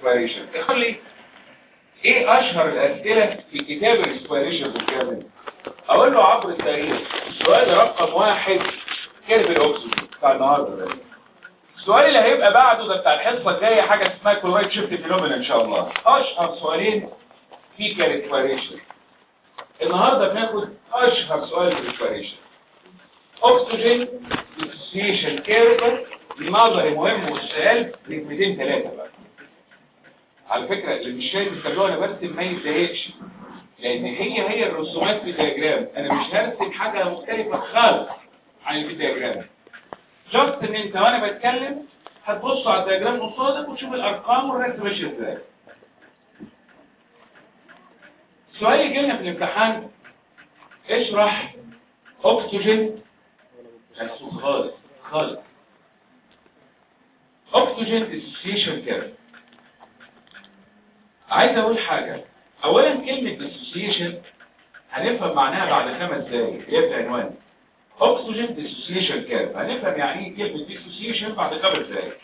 ريسبيريشن يقول لي ايه اشهر الاسئله في كتاب الريسبيريشن بالكامل اقول له عبر التاريخ سؤال رقم واحد كيرف الاكسجين بتاع النهارده ده السؤال اللي هيبقى بعده ده بتاع الحصه الجايه حاجه اسمها كلورايد شيفت فينومينا ان شاء الله اشهر سؤالين في كالكواريشن النهارده بناخد اشهر سؤال في الكواريشن اكسجين ديسوسيشن كيرف نظري مهم والسؤال ركبتين ثلاثه بقى على فكره اللي مش شايف التابلوه انا برسم ما يتضايقش لان هي هي الرسومات في الدياجرام انا مش هرسم حاجه مختلفه خالص عن اللي في الدياجرام جاست ان انت وانا بتكلم هتبص على الدياجرام قصادك وتشوف الارقام والرسم ماشي ازاي السؤال يجي لنا في الامتحان اشرح اكسجين هسوق خالص خالص اكسجين ديسوسيشن كيرف عايز اقول حاجه اولا كلمه ديسوسيشن هنفهم معناها بعد خمس دقايق هي في العنوان اكسجين ديسوسيشن كيرف هنفهم يعني ايه كلمه ديسوسيشن بعد خمس دقايق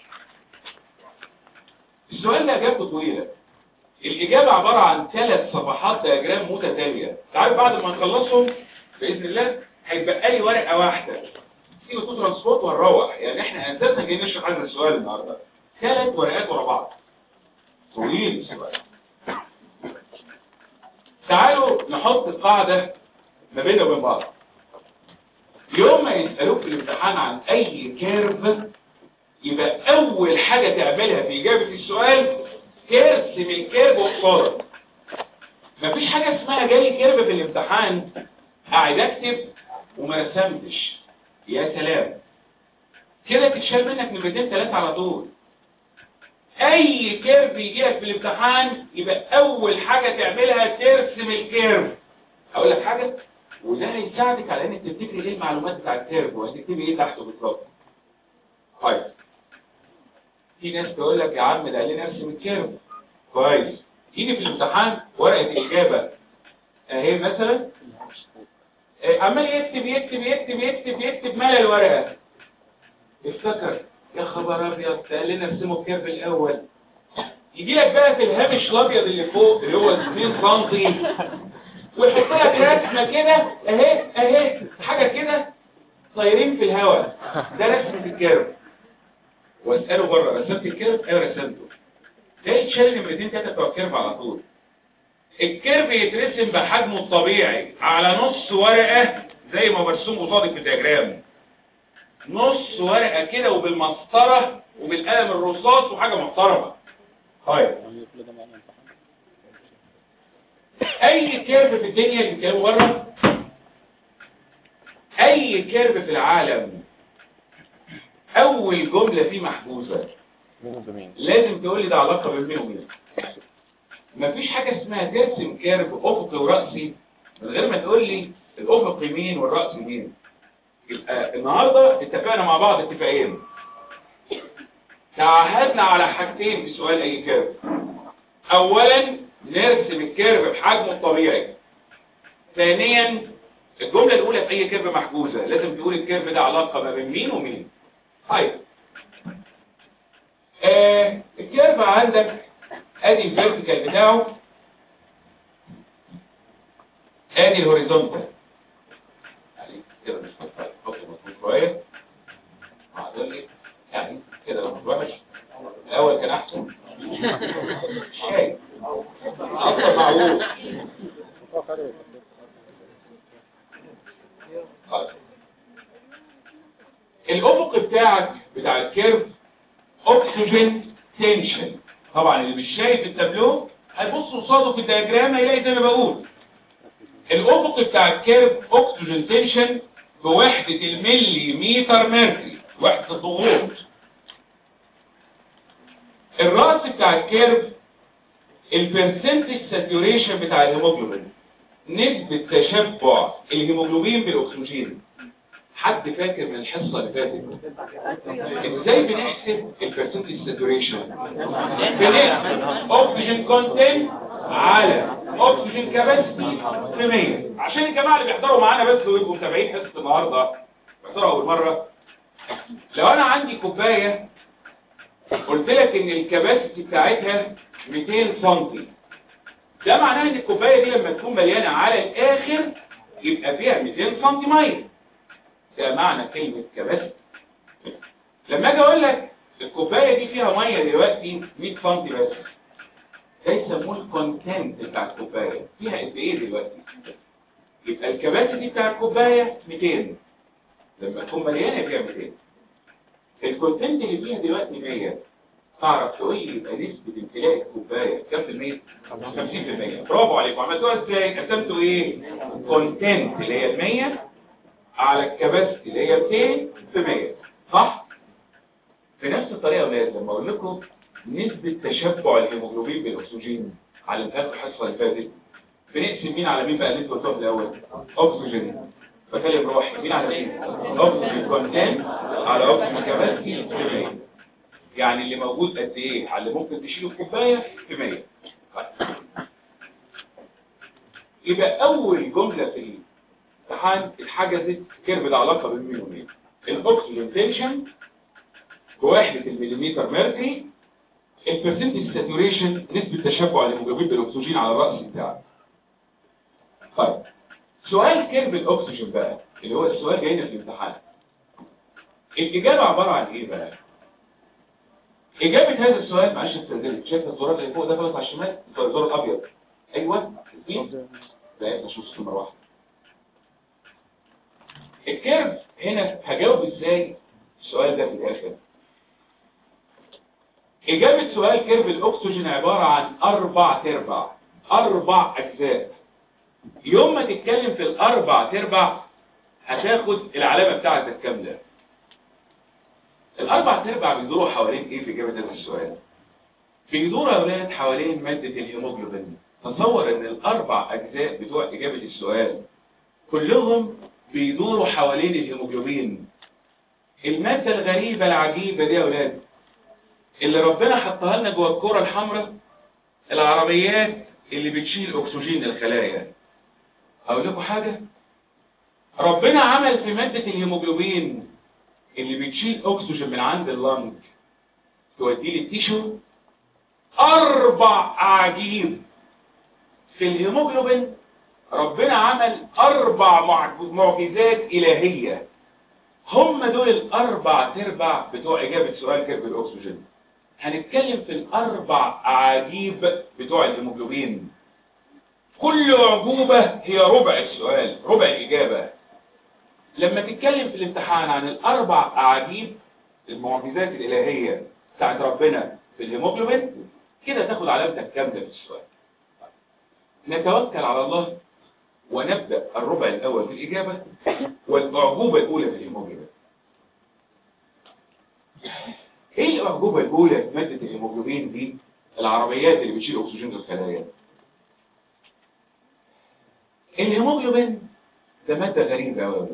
السؤال ده اجابته طويله الاجابه عباره عن ثلاث صفحات دياجرام متتاليه تعرف بعد ما نخلصهم باذن الله هيبقى لي ورقه واحده سي تو ترانسبورت ونروح يعني احنا اساسا جايين نشرح هذا السؤال النهارده ثلاث ورقات ورا بعض طويل السؤال تعالوا نحط القاعده ما بيننا وبين بعض يوم ما يسالوك في الامتحان عن اي كيرف يبقى اول حاجه تعملها في اجابه السؤال ترسم الكيرف قصادك مفيش حاجه اسمها جالي كيرف في الامتحان قاعد اكتب وما رسمتش يا سلام كده تتشال منك نمرتين ثلاثة على طول اي كيرف يجي لك في الامتحان يبقى اول حاجة تعملها ترسم الكيرف اقول لك حاجة وده هيساعدك على انك تفتكري ايه المعلومات بتاع الكيرف وهتكتبي ايه تحته بالظبط طيب في ناس تقول لك يا عم ده قال لي ارسم الكيرف كويس يجي في الامتحان ورقة الاجابة اهي مثلا عمال يكتب يكتب يكتب يكتب يكتب مال الورقة افتكر يا خبر ابيض قال لنا ارسمه الكيرف الاول يجي لك بقى في الهامش الابيض اللي فوق اللي هو 2 سم ويحط لك رسمه كده اهي اهي حاجه كده طايرين في الهواء ده رسمه الكيرف واساله بره رسمت الكيرف ايوه رسمته ده يتشال نمرتين ثلاثه بتوع الكيرف على طول الكيرف يترسم بحجمه الطبيعي على نص ورقة زي ما برسوم قصادك في الدياجرام نص ورقة كده وبالمسطرة وبالقلم الرصاص وحاجة محترمة طيب اي كيرف في الدنيا اللي كان بره اي كيرف في العالم اول جملة فيه محجوزة لازم تقول لي ده علاقة بين مين ومين مفيش حاجة اسمها ترسم كيرف افقي ورأسي من غير ما تقول لي الافقي مين والرأسي مين يبقى النهاردة اتفقنا مع بعض اتفاقين تعهدنا على حاجتين في سؤال اي كيرف اولا نرسم الكيرف بحجمه الطبيعي ثانيا الجملة الاولى في اي كيرف محجوزة لازم تقول الكيرف ده علاقة ما بين مين ومين طيب آه الكيرف عندك ادي الفيرتيكال بتاعه ادي الهوريزونتال يعني كده مش مطلع حط مطلوب شويه معدل يعني كده مش وحش الاول كان احسن شايف اكتر معقول الافق بتاعك بتاع الكيرف اوكسجين تنشن طبعا اللي مش شايف التابلو هيبص قصاده في الدياجرام هيلاقي زي ما بقول الافق بتاع الكيرف اوكسجين تنشن بوحدة الملي متر ميركوري وحدة الضغوط الرأس بتاع الكيرف البرسنتج ساتوريشن بتاع الهيموجلوبين نسبة تشبع الهيموجلوبين بالاكسجين حد فاكر من الحصة اللي فاتت ازاي بنحسب البرسنتج ساتوريشن بنحسب اوكسجين كونتنت على اوكسجين كاباسيتي في 100 عشان الجماعه اللي بيحضروا معانا بس ويبقوا متابعين حصه النهارده بيحضروا اول مره لو انا عندي كوبايه قلت لك ان الكباسيتي بتاعتها 200 سم ده معناه ان الكوبايه دي لما تكون مليانه على الاخر يبقى فيها 200 سم ميه ده معنى كلمه كبست لما اجي اقول لك الكوبايه دي فيها ميه دلوقتي 100 سم بس ده يسموه الكونتنت بتاع الكوبايه فيها قد ايه دلوقتي يبقى الكباسيتي بتاع الكوبايه 200 لما تكون مليانه فيها 200 الكونتنت اللي فيها دلوقتي 100 تعرف تقول لي يبقى نسبه امتلاء الكوبايه كام في المية 50% برافو عليكم عملتوها ازاي قسمتوا ايه كونتنت اللي هي 100 على الكباسيتي اللي هي 200 في 100 صح في نفس الطريقه يا اولاد لما اقول لكم نسبه تشبع الهيموجلوبين بالاكسجين على اخر الحصه اللي فاتت بنقسم مين على مين بقى اللي انتوا قلتوها في الاول اكسجين بكلم روحي مين على مين اكسجين كونتنت على اكسجين كباسيتي في 100 يعني اللي موجود قد ايه على اللي ممكن تشيله في كوبايه في 100 يبقى اول جمله في الامتحان اتحجزت كيرف العلاقه بين مين ومين الاكسجين تنشن بوحده المليمتر ميركوري البرسنتج ساتوريشن نسبه تشبع الهيموجلوبين بالاكسجين على الراس بتاعك طيب سؤال كيرف الاكسجين بقى اللي هو السؤال جاي لنا في الامتحان الاجابه عباره عن ايه بقى إجابة هذا السؤال معلش استاذنك شايف الزرار اللي فوق ده خالص على الشمال الزرار الأبيض أيوه مين؟ لا مش نص مرة واحدة الكيرف هنا هجاوب ازاي السؤال ده في الآخر إجابة سؤال كيرف الأكسجين عبارة عن أربع تربع أربع أجزاء يوم ما تتكلم في الأربع تربع هتاخد العلامة بتاعتك كاملة الأربع تربع بيدوروا حوالين إيه في إجابة هذا السؤال؟ بيدوروا يا أولاد حوالين مادة الهيموجلوبين تصور إن الأربع أجزاء بتوع إجابة السؤال كلهم بيدوروا حوالين الهيموجلوبين المادة الغريبة العجيبة دي يا أولاد اللي ربنا حطها لنا جوه الكرة الحمراء العربيات اللي بتشيل أكسجين للخلايا أقول لكم حاجة ربنا عمل في مادة الهيموجلوبين اللي بتشيل اكسجين من عند اللنج توديه للتيشو اربع عجيب في الهيموجلوبين ربنا عمل اربع معجزات الهيه هم دول الاربع تربع بتوع اجابه سؤال كيرف الاكسجين هنتكلم في الاربع عجيب بتوع الهيموجلوبين كل عجوبه هي ربع السؤال ربع الاجابه لما تتكلم في الامتحان عن الاربع اعاجيب المعجزات الالهيه بتاعت ربنا في الهيموجلوبين كده تاخد علامتك كامله في السؤال نتوكل على الله ونبدا الربع الاول في الاجابه والاعجوبه الاولى في الهيموجلوبين ايه الاعجوبه الاولى في ماده الهيموجلوبين دي العربيات اللي بتشيل اكسجين للخلايا الهيموجلوبين ده ماده غريبه قوي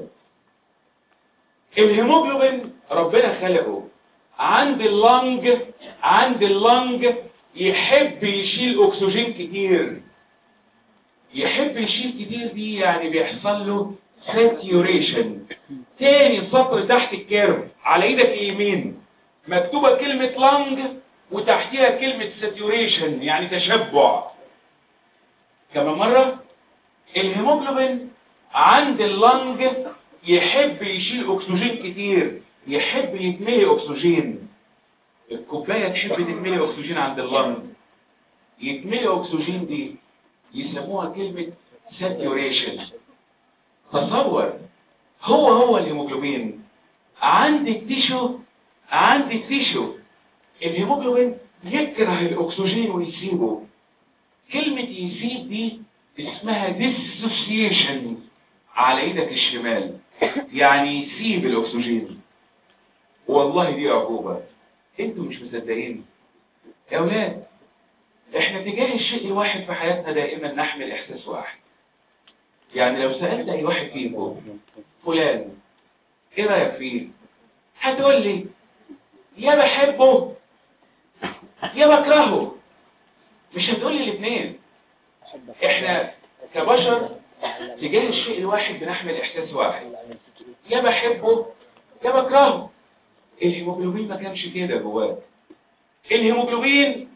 الهيموجلوبين ربنا خلقه عند اللنج عند اللنج يحب يشيل اكسجين كتير يحب يشيل كتير دي يعني بيحصل له ساتيوريشن تاني سطر تحت الكيرف على ايدك اليمين مكتوبة كلمة لنج وتحتها كلمة ساتيوريشن يعني تشبع كمان مرة الهيموجلوبين عند اللنج يحب يشيل اكسجين كتير يحب يتملي اكسجين الكوبايه تحب تتملي اكسجين عند اللنج يتملي اكسجين دي يسموها كلمه ساتيوريشن تصور هو هو الهيموجلوبين عند التيشو عند التيشو الهيموجلوبين يكره الاكسجين ويسيبه كلمه يسيب دي اسمها ديسوسيشن على ايدك الشمال يعني يسيب الاكسجين والله دي عقوبة انتوا مش مصدقين يا اولاد احنا تجاه الشيء الواحد في حياتنا دائما نحمل احساس واحد يعني لو سألت اي واحد فيكم فلان ايه رأيك فيه هتقول لي يا بحبه يا بكرهه مش هتقول لي الاثنين احنا كبشر تجاه الشيء الواحد بنحمل احساس واحد يا بحبه يا بكرهه الهيموجلوبين ما كانش كده جواه الهيموجلوبين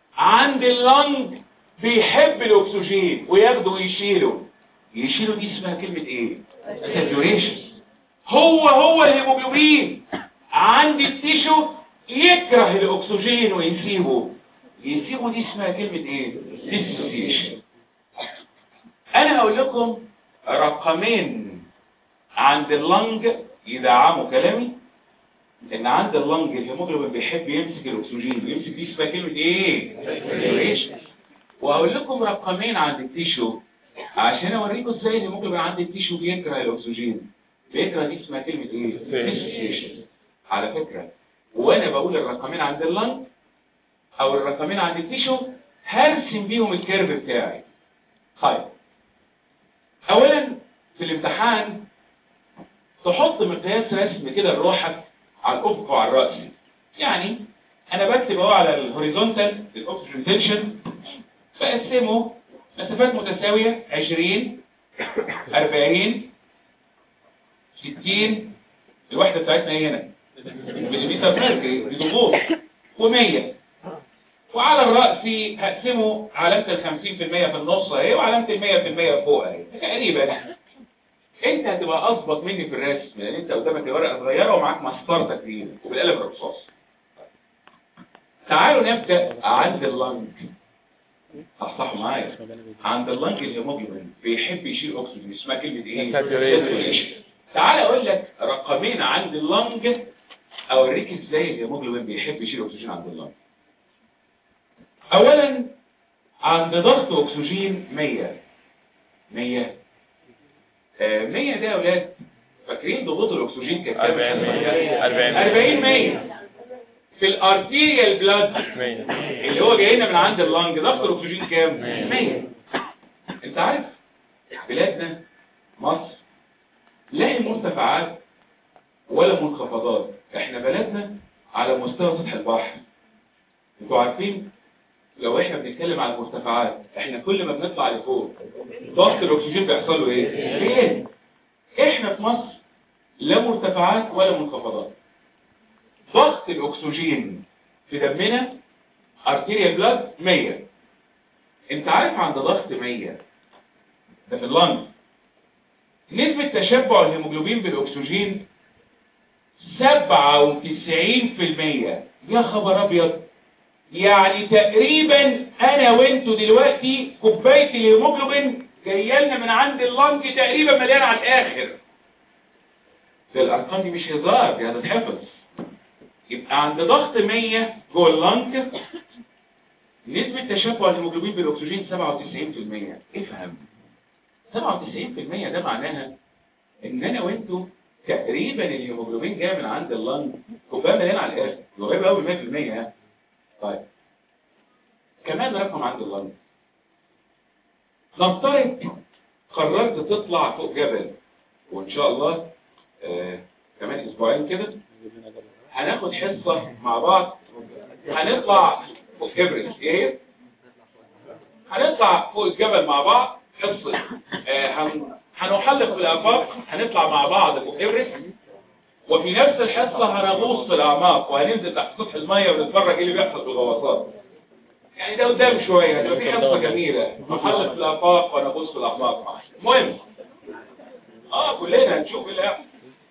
عند اللنج بيحب الاكسجين وياخده ويشيله يشيله دي اسمها كلمة ايه ساتوريشن هو هو الهيموجلوبين عند التيشو يكره الاكسجين ويسيبه يسيبه دي اسمها كلمة ايه ديسوسيشن انا هقول لكم رقمين عند اللنج يدعموا كلامي ان عند اللنج الهيموجلوبين بيحب يمسك الاكسجين ويمسك دي اسمها كلمة ايه ساتوريشن وهقول لكم رقمين عند التيشو عشان اوريكم ازاي الهيموجلوبين عند التيشو بيكره الاكسجين بيكره دي اسمها كلمة ايه ديسوسيشن على فكرة وانا بقول الرقمين عند اللنج او الرقمين عند التيشو هرسم بيهم الكيرف بتاعي طيب اولا في الامتحان تحط مقياس رسم كده لروحك على الافق وعلى الراس يعني انا بكتب اهو على الهوريزونتال الاكسجين تنشن بقسمه مسافات متساويه 20 40 60 الوحده بتاعتنا ايه هنا مليمتر ميركوري دي ضغوط و100 وعلى الرأس هقسمه علامة ال 50% في النص اهي وعلامة ال 100% فوق اهي تقريبا انت هتبقى اظبط مني في الرسم لان انت قدامك ورقه صغيره ومعاك مسطره كبيره وبالقلم الرصاص تعالوا نبدا عند اللنج اصحوا معايا عند اللنج الهيموجلوبين بيحب يشيل اكسجين اسمها كلمه ايه Saturation. تعال اقول لك رقمين عند اللنج اوريك ازاي الهيموجلوبين بيحب يشيل اكسجين عند اللنج اولا عند ضغط اكسجين 100 100 آه، 100 ده يا اولاد فاكرين ضغوط الاكسجين كانت كام 40 100 40 40 100 في الارتيريال بلاد 100 اللي هو جاي لنا من عند اللنج ضغط الاكسجين كام 100. 100 انت عارف بلادنا مصر لا مرتفعات ولا منخفضات احنا بلدنا على مستوى سطح البحر انتوا عارفين لو احنا بنتكلم على المرتفعات احنا كل ما بنطلع لفوق ضغط الاكسجين بيحصل له ايه بيقل احنا في مصر لا مرتفعات ولا منخفضات ضغط الاكسجين في دمنا ارتيريال بلاد 100 انت عارف عند ضغط 100 ده في اللنج نسبة تشبع الهيموجلوبين بالاكسجين 97% يا خبر ابيض يعني تقريبا انا وانتوا دلوقتي كوبايه الهيموجلوبين جايه لنا من عند اللنج تقريبا مليانه على الاخر ده الارقام دي مش هزار دي هتتحفظ يبقى عند ضغط 100 جوه اللنج نسبة تشبع الهيموجلوبين بالاكسجين 97% افهم 97% ده معناها ان انا وانتوا تقريبا الهيموجلوبين جاي من عند اللنج كوبايه مليانه على الاخر قريب قوي من 100% يعني طيب كمان رقم عند اللنج نفترض قررت تطلع فوق جبل وان شاء الله آه كمان اسبوعين كده هناخد حصة مع بعض هنطلع فوق ايفرست ايه هنطلع فوق الجبل مع بعض حصة آه هن... هنحلق في الافاق هنطلع مع بعض فوق ايفرست وفي نفس الحصة هنغوص في الاعماق وهننزل تحت سطح المية ونتفرج ايه اللي بيحصل في الغواصات يعني ده قدام شوية هتبقى في حصة جميلة نحلق في الافاق ونغوص في الاعماق المهم اه كلنا هنشوف ايه اللي هيحصل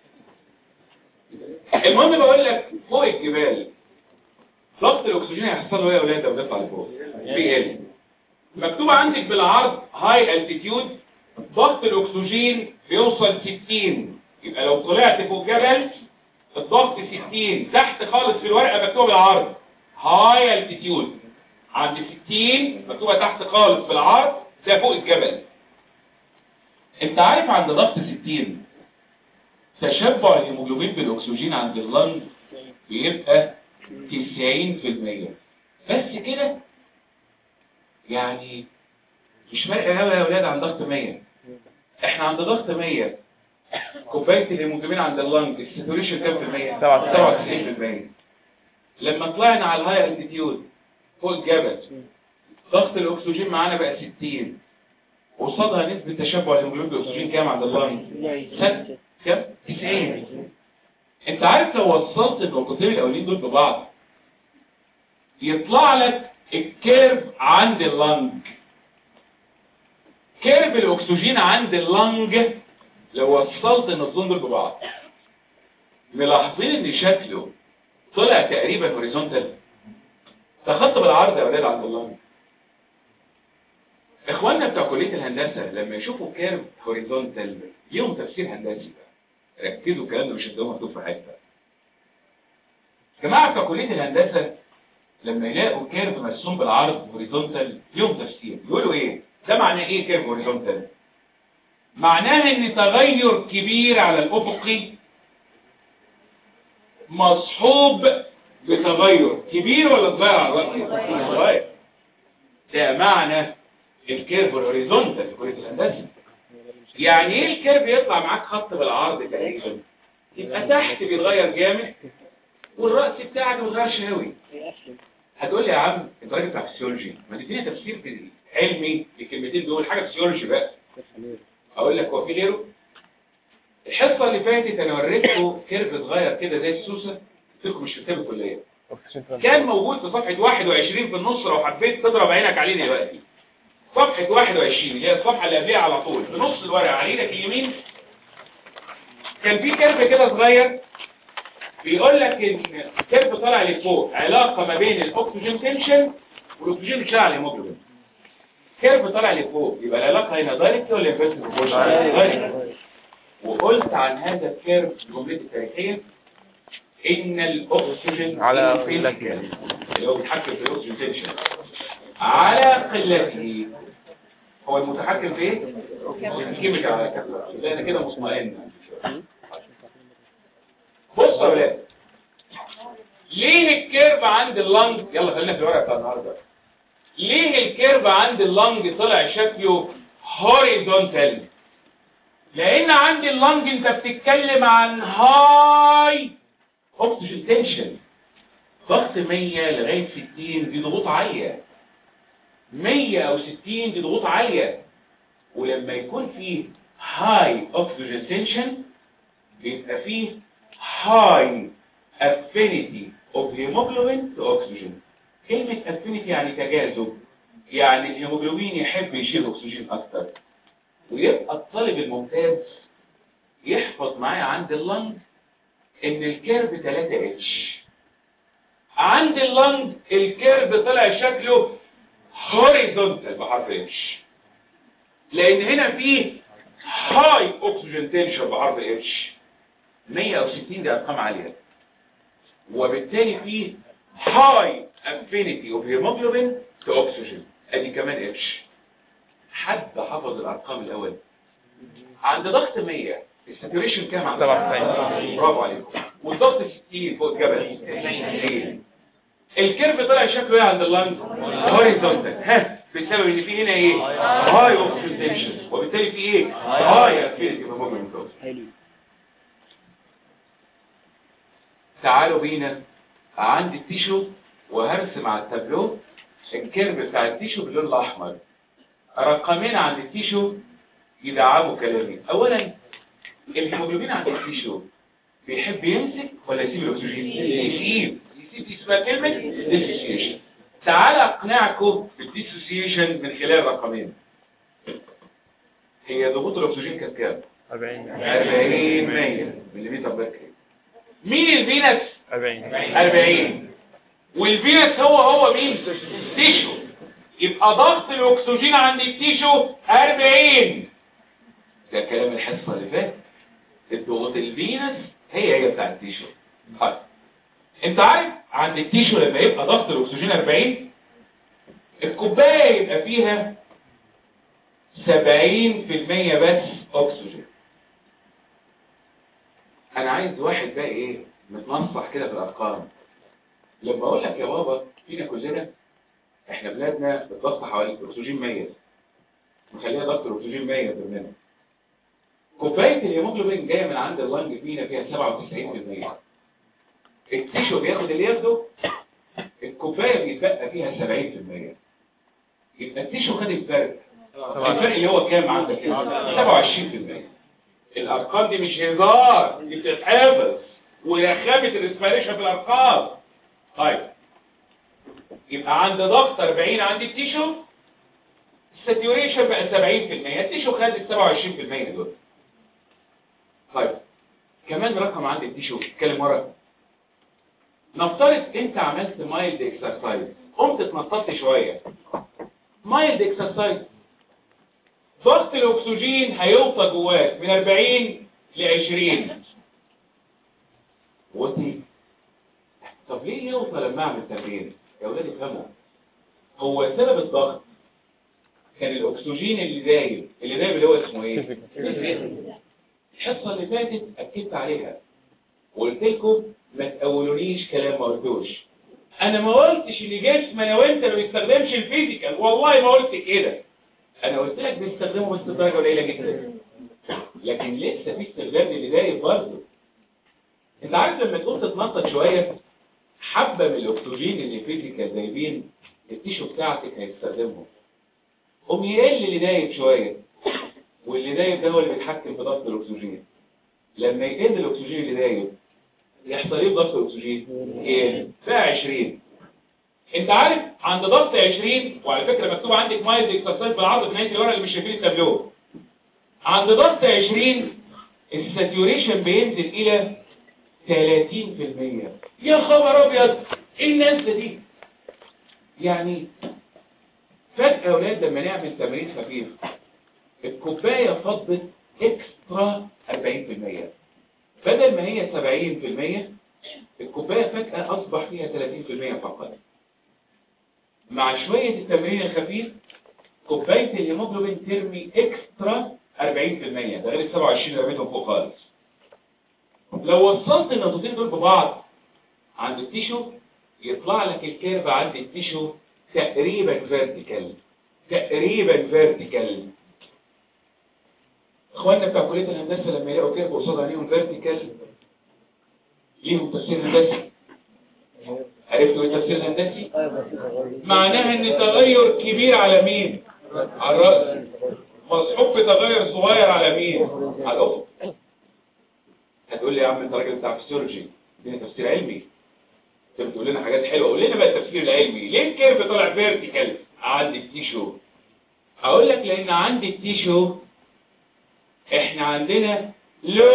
المهم بقول لك فوق الجبال ضغط الاكسجين هيحصل له ايه يا اولاد لما نطلع لفوق بي ال مكتوب عندك بالعرض هاي التيتيود ضغط الاكسجين بيوصل 60 يبقى لو طلعت فوق جبل الضغط 60 تحت خالص في الورقه مكتوبه بالعرض هاي التيتيود عند 60 مكتوبه تحت خالص في العرض ده فوق الجبل انت عارف عند ضغط 60 تشبع الهيموجلوبين بالاكسجين عند اللنج بيبقى 90% بس كده يعني مش فارقه قوي يا اولاد عند ضغط 100 احنا عند ضغط 100 كوبايه الهيموجلوبين عند اللنج الساتوريشن كام في المية 97% لما طلعنا على الهاي التيتيود فوق الجبل ضغط الاكسجين معانا بقى 60 قصادها نسبه تشبع الهيموجلوبين بالاكسجين كام عند اللنج ست كام 90 انت عارف لو وصلت النقطتين الاولين دول ببعض يطلع لك الكيرف عند اللنج كيرف الاكسجين عند اللنج لو وصلت النقطتين دول ببعض ملاحظين ان شكله طلع تقريبا هوريزونتال تخط بالعرض يا ولاد عند اللنج اخواننا بتوع كليه الهندسه لما يشوفوا كيرف هوريزونتال ليهم تفسير هندسي بقى ركزوا الكلام ده مش هتلاقوه مكتوب في حته جماعه بتوع كليه الهندسه لما يلاقوا كيرف مرسوم بالعرض هوريزونتال ليهم تفسير يقولوا ايه ده معناه ايه كيرف هوريزونتال معناها ان تغير كبير على الافقي مصحوب بتغير كبير ولا صغير على الرأس صغير ده معنى الكيرف الهوريزونتال في كليه الهندسه يعني ايه الكيرف يطلع معاك خط بالعرض تقريبا يبقى تحت بيتغير جامد والراس بتاعك ما بيتغيرش قوي هتقول لي يا عم انت راجل بتاع فسيولوجي ما تديني تفسير علمي للكلمتين دول حاجه فسيولوجي بقى اقول لك هو في غيره الحصه اللي فاتت انا وريتكم كيرف صغير كده زي السوسه قلت لكم مش في كتاب الكليه كان موجود في صفحه 21 في النص لو حبيت تضرب عينك عليه دلوقتي صفحه 21 اللي هي الصفحه اللي قبلها على طول في نص الورقه على ايدك اليمين كان في كيرف كده صغير بيقول لك ان كيرف طالع لفوق علاقه ما بين الاكسجين تنشن والاكسجين بيشتغل على الهيموجلوبين كيرف طالع لفوق يبقى العلاقه هنا دايركت ولا انفيرس دايركت وقلت عن هذا الكيرف جملتي التاريخيه ان الاكسجين على قلته اللي هو بيتحكم في الاكسجين تنشن على قلته هو المتحكم في ايه؟ الكيميكال على كده يبقى انا كده مطمئن بص يا ولاد ليه الكيرف عند اللنج يلا خلينا في الورقه بتاع النهارده ليه الكيرف عند اللنج طلع شكله هوريزونتال لان عند اللنج انت بتتكلم عن هاي اوكسجين تنشن ضغط 100 لغايه 60 دي ضغوط عاليه 100 او 60 دي ضغوط عاليه ولما يكون فيه هاي اوكسجين تنشن بيبقى فيه high affinity of hemoglobin to oxygen كلمة affinity يعني تجاذب يعني الهيموجلوبين يحب يشيل اكسجين اكتر ويبقى الطالب الممتاز يحفظ معايا عند اللنج ان الكيرف 3 اتش عند اللنج الكيرف طلع شكله هوريزونتال بحرف اتش لان هنا فيه هاي اوكسجين تنشن بحرف اتش 100 او 60 دي ارقام عاليه وبالتالي فيه هاي افينيتي اوف هيموجلوبين تو اوكسجين ادي كمان اتش حد حفظ الارقام الاول عند ضغط 100 الساتوريشن كام عند 97 برافو عليكم والضغط 60 فوق الجبل 90 الكيرف طلع شكله ايه عند اللنج هوريزونتال ها بسبب ان في هنا ايه هاي اوكسجين تنشن وبالتالي في ايه هاي افينيتي اوف هيموجلوبين تو اوكسجين تعالوا بينا عند التيشو وهرسم على التابلو الكيرف بتاع التيشو باللون الاحمر رقمين عند التيشو يدعموا كلامي اولا الهيموجلوبين عند التيشو بيحب يمسك ولا يسيب الاكسجين يسيب يسيب دي اسمها كلمه ديسوسيشن تعال اقنعكم بالديسوسيشن من خلال رقمين هي ضغوط الاكسجين كانت كام 40 40 100 ملم بكري مين الفينس 40 40 والفينس هو هو مين تيشو يبقى ضغط الاكسجين عند التيشو 40 ده كلام الحصه اللي فاتت الضغط الفينس هي هي بتاع التيشو طيب انت عارف عند التيشو لما يبقى ضغط الاكسجين 40 الكوبايه يبقى فيها 70% بس اكسجين انا عايز واحد بقى ايه متنصح كده في الارقام لما اقول لك يا بابا فينا كلنا احنا بلادنا بتضغط حوالي الاكسجين 100 مخليها ضغط الاكسجين 100 في المنى كوبايه الهيموجلوبين جايه من عند اللنج فينا فيها 97% التيشو بياخد اللي ياخده الكوبايه بيتبقى فيها 70% يبقى التيشو خد الفرق الفرق اللي هو كام عندك 27% الارقام دي مش هزار دي بتتحفظ ورخامه الاسماليشن في الارقام طيب يبقى عند ضغط 40 عند التيشو الساتيوريشن بقى 70% التيشو خد ال 27% دول طيب كمان رقم عند التيشو اتكلم ورا نفترض انت عملت مايلد اكسرسايز قمت اتنططت شويه مايلد اكسرسايز ضغط الاكسجين هيوصل جواك من 40 ل 20 وطي طب ليه يوصل لما اعمل تمرين يا ولاد افهموا هو سبب الضغط كان الاكسجين اللي دايب اللي دايب اللي هو اسمه ايه الحصه اللي فاتت اكدت عليها وقلت لكم ما تقولونيش كلام ما قلتوش انا ما قلتش ان جسم انا وانت ما بيستخدمش الفيزيكال والله ما قلت كده انا قلت لك بيستخدمه بس بدرجه قليله جدا لكن لسه في استخدام اللي دايب برضه انت عارف لما تقوم تتنطط شويه حبه من الاكسجين اللي فيزيكال دايبين التيشو بتاعتك هيستخدمهم قوم يقل اللي دايب شويه واللي دايب ده هو اللي بيتحكم في ضغط الاكسجين لما يقل الاكسجين اللي دايب يحصل ايه بضغط الاكسجين يقل بقى 20 انت عارف عند ضغط 20 وعلى فكره مكتوب عندك مايلد اكسرسايز بالعرض في نهايه الورقه اللي مش شايفين التابلو عند ضغط 20 الساتيوريشن بينزل الى 30% يا خبر ابيض ايه النزله دي يعني فجاه يا اولاد لما نعمل تمرين خفيف الكوبايه فضت اكسترا 40% بدل ما هي 70% الكوبايه فجاه اصبح فيها 30% فقط مع شويه التمرين الخفيف كوبايه الهيموجلوبين ترمي اكسترا 40% ده غير ال 27 اللي رميتهم فوق خالص لو وصلت النقطتين دول ببعض عند التيشو يطلع لك الكيرف عند التيشو تقريبا فيرتيكال تقريبا فيرتيكال اخواننا بتاع كليه الهندسه لما يلاقوا كيرف قصاد عليهم فيرتيكال ليهم تفسير هندسي عرفتوا ايه التفسير الهندسي معناها ان تغير كبير على مين على الراس مصحوب بتغير صغير على مين على الافق هتقول لي يا عم انت راجل بتاع فيسيولوجي اديني تفسير علمي انت بتقول لنا حاجات حلوه قول لنا بقى التفسير العلمي ليه الكيرف طالع فيرتيكال عند التيشو هقول لك لان عند التيشو احنا عندنا لو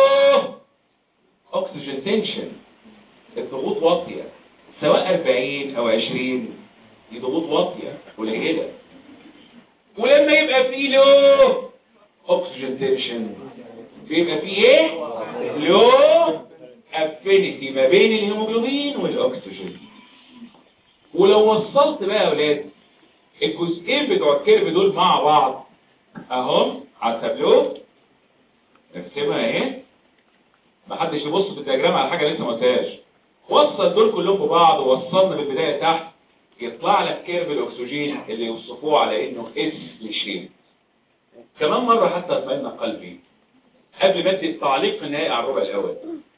اكسجين تنشن الضغوط واطيه سواء 40 او 20 دي ضغوط واطيه قليله ولما يبقى في لو اكسجين تنشن بيبقى في ايه لو افينيتي ما بين الهيموجلوبين والاكسجين ولو وصلت بقى يا اولاد الجزئين بتوع الكيرف دول مع بعض اهم على التابلو نرسمها اهي محدش يبص في الدياجرام على حاجه لسه ما قلتهاش وصل دول كلهم ببعض ووصلنا بالبدايه تحت يطلع لك كيرف الاكسجين اللي يوصفوه على انه اس لشيب كمان مره حتى اطمئن قلبي قبل ما ادي التعليق في النهايه على الربع الاول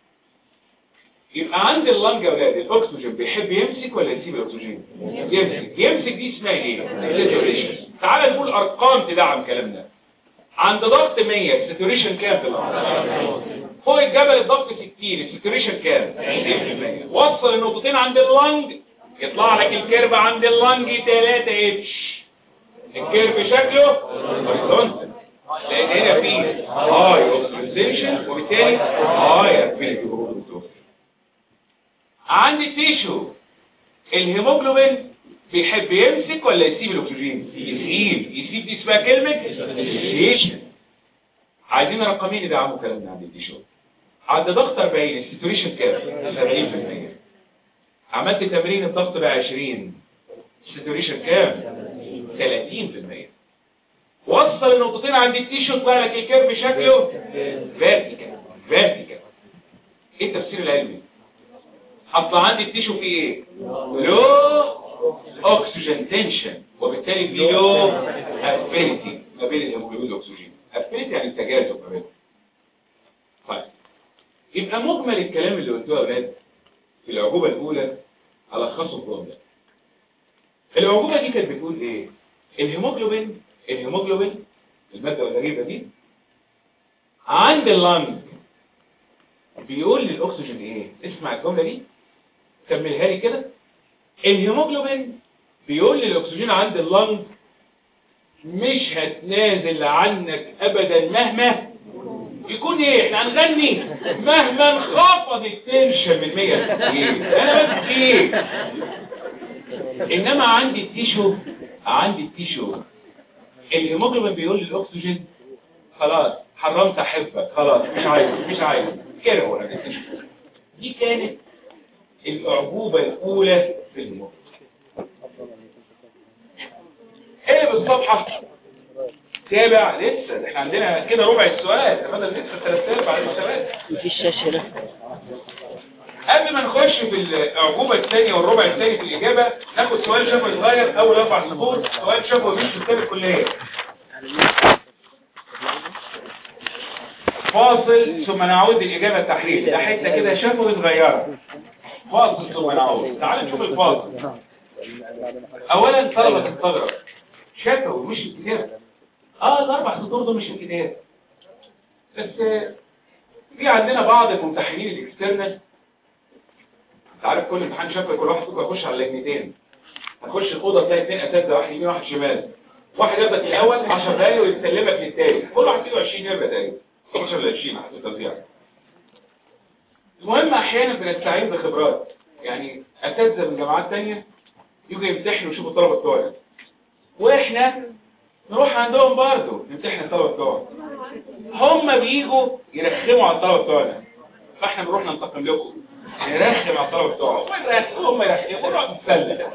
يبقى عند اللنج يا اولاد الاكسجين بيحب يمسك ولا يسيب الاكسجين يمسك يمسك دي اسمها ايه ساتوريشن تعال نقول ارقام تدعم كلامنا عند ضغط 100 الساتوريشن كام في الارض فوق الجبل الضغط 60 الساتوريشن كام 90% وصل النقطتين عند اللنج يطلع لك الكيرف عند اللنج 3 اتش الكيرف شكله هوريزونتال لان هنا في هاي اوكسيديشن وبالتالي هاي افينيتي عند التيشو الهيموجلوبين بيحب يمسك ولا يسيب الاكسجين يسيب يسيب دي اسمها كلمه اسيشن عايزين رقمين يدعموا كلامنا عند التيشو عند ضغط 40 الساتوريشن كام 70% عملت تمرين الضغط بقى 20 الساتوريشن كام 30% وصل النقطتين عند التيشو طلع لك الكيرف شكله فيرتيكال فيرتيكال ايه التفسير العلمي اصل عندي التيشو فيه ايه لو اكسجين تنشن وبالتالي في لو افينيتي ما بين الهيموجلوبين والاكسجين افينيتي يعني التجاذب ما بينهم طيب يبقى مجمل الكلام اللي قلتوه يا اولاد في العجوبه الاولى الخصه في جمله العجوبه دي كانت بتقول ايه الهيموجلوبين الهيموجلوبين الماده الغريبه دي عند اللنج بيقول للاكسجين ايه اسمع الجمله دي كملها لي كده الهيموجلوبين بيقول لي الاكسجين عند اللنج مش هتنازل عنك ابدا مهما يكون ايه احنا هنغني مهما انخفض التنشن من 100 ايه انا بس ايه انما عندي التيشو عندي التيشو الهيموجلوبين بيقول للاكسجين خلاص حرمت احبك خلاص مش عايز مش عايز كده هو التيشو دي كانت الاعجوبه الاولى في الهيموجلوبين ايه بالصفحه تابع لسه ده احنا عندنا كده ربع السؤال ده بدل لسه ثلاث ارباع السؤال في الشاشة هنا قبل ما نخش في الأعجوبة الثانية والربع الثاني في الإجابة ناخد سؤال شفوي صغير أول أربع سطور سؤال شفوي من كتاب الكلية فاصل ثم نعود للإجابة التحرير ده حتة كده شفوي صغيرة فاصل ثم نعود تعال نشوف الفاصل أولا طلبة تستغرب شفوي مش الكتاب اه الأربع سطور دول مش الكتاب بس آه، في عندنا بعض الممتحنين الاكسترنال انت عارف كل امتحان شفوي كل واحد فيكم يخش على لجنتين هتخش الاوضه تلاقي اثنين اساتذه واحد يمين واحد شمال واحد ياخدك الاول 10 دقايق ويسلمك للتاني كل واحد فيكم 20 يبقى تقريبا 15 ل 20 حسب التوزيع المهم احيانا بنستعين بخبرات يعني اساتذه من جامعات ثانيه يجوا يمتحنوا ويشوفوا الطلبه بتوعنا واحنا نروح عندهم برضه نمتحن الطلبه بتوعنا هم بيجوا يرخموا على الطلبه بتوعنا فاحنا بنروح ننتقم لكم نرخم على الطلبه بتوعهم هم يرخموا هم يرخموا ونقعد نتسلى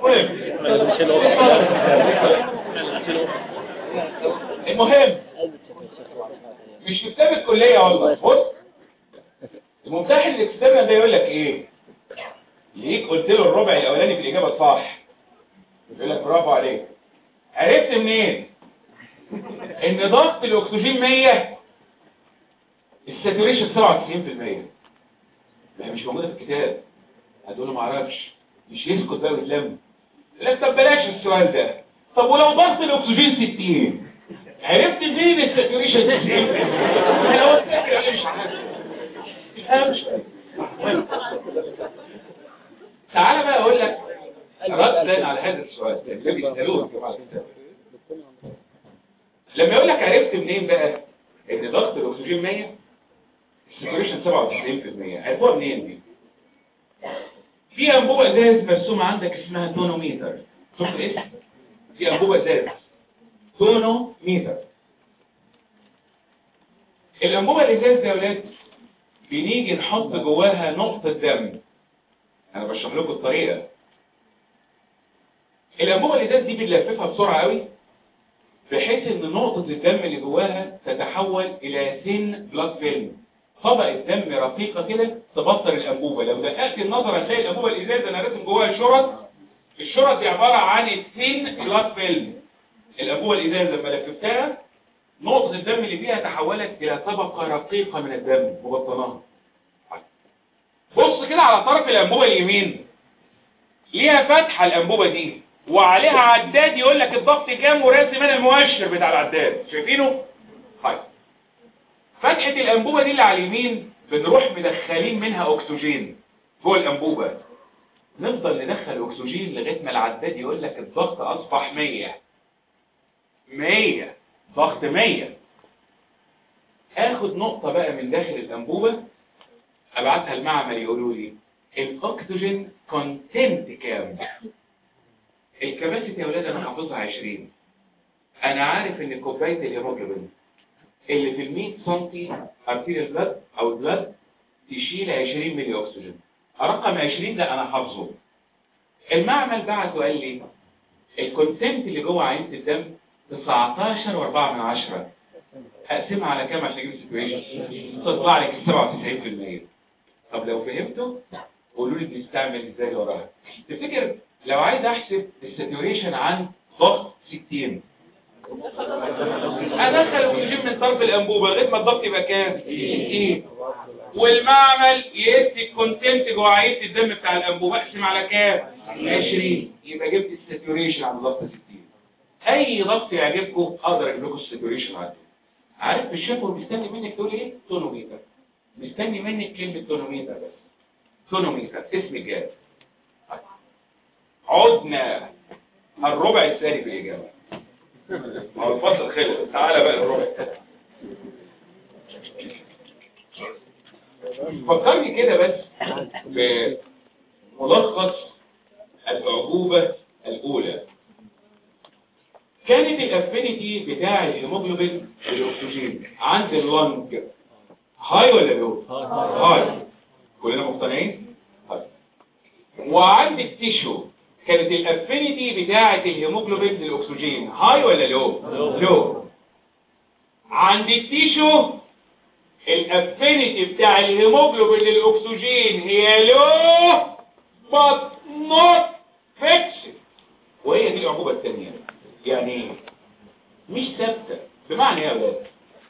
المهم مش في كتاب الكليه والله بص الممتحن الاكسترنال ده يقول لك ايه ليك قلت له الربع الاولاني في الاجابه الصح يقول لك برافو عليك عرفت منين ان ضغط الاكسجين 100 الساتوريشن 97% ما هي مش موجوده في الكتاب هتقول له ما اعرفش مش يسكت بقى ويتلم يقول لك طب بلاش السؤال ده طب ولو ضغط الاكسجين 60 عرفت منين الساتوريشن 90 انا قلت لك انا مش عارف تفهمش تعالى بقى اقول لك ردا على هذا السؤال اللي بيسالوه في جماعه الكتاب لما يقول لك عرفت منين بقى ان ضغط الاكسجين 100 الساتوريشن 97% عرفوها منين دي في انبوبه ازاز مرسومه عندك اسمها تونوميتر شفت الاسم في انبوبه ازاز تونوميتر الانبوبه الازاز دي يا ولاد بنيجي نحط جواها نقطه دم انا بشرح لكم الطريقه الانبوبه الازاز دي بنلففها بسرعه قوي بحيث ان نقطه الدم اللي جواها تتحول الى سين بلاد فيلم طبقه دم رقيقه كده تبطل الانبوبه لو دققت النظر هتلاقي الانبوبه الازاز انا راسم جواها شرط الشرط دي عباره عن السين بلاد فيلم الانبوبه الازاز لما لففتها نقطه الدم اللي فيها تحولت الى طبقه رقيقه من الدم مبطناها بص كده على طرف الانبوبه اليمين ليها فتحه الانبوبه دي وعليها عداد يقول لك الضغط كام وراسم انا المؤشر بتاع العداد شايفينه طيب فتحة الأنبوبة دي اللي على اليمين بنروح مدخلين منها أكسجين جوه الأنبوبة نفضل ندخل أكسجين لغاية ما العداد يقول لك الضغط أصبح 100 100 ضغط 100 آخد نقطة بقى من داخل الأنبوبة أبعتها المعمل يقولوا لي الأكسجين كونتنت كام الكباسيتي يا ولاد أنا حافظها 20 أنا عارف إن كوباية الهيموجلوبين اللي في ال 100 سم ارتيريال بلاد او البلاد تشيل 20 ملي اكسجين رقم 20 ده انا حافظه المعمل بعت وقال لي الكونتنت اللي جوه عينه الدم 19 و4 من 10 اقسمها على كام عشان اجيب السيتويشن تطلع لك 97% طب لو فهمتوا قولوا لي بنستعمل ازاي اللي وراها تفتكر لو عايز احسب الساتوريشن عن ضغط 60 ادخل اكسجين من طرف الانبوبه لغايه ما الضغط يبقى كام 60 والمعمل يقيس الكونتنت جوه عينه الدم بتاع الانبوبه اقسم على كام 20 يبقى جبت الساتوريشن عند ضغط 60 اي ضغط يعجبكم اقدر اجيب لكم الساتوريشن عنده عارف في الشفوي مستني منك تقول ايه تونوميتر مستني منك كلمه تونوميتر بس تونوميتر اسم الجهاز عدنا الربع الثاني في الإجابة ما هو الفصل خلص تعالى بقى الربع الثاني فكرني كده بس بملخص الأعجوبة الأولى كانت الافينيتي بتاع الهيموجلوبين للاكسجين عند اللنج هاي ولا لو هاي كلنا مقتنعين هاي. وعند التيشو كانت الافينيتي بتاعه الهيموجلوبين للاكسجين هاي ولا لو لو عند التيشو الافينيتي بتاع الهيموجلوبين للاكسجين هي لو but not fixed وهي دي العقوبة الثانية يعني مش ثابتة بمعنى ايه يا ولاد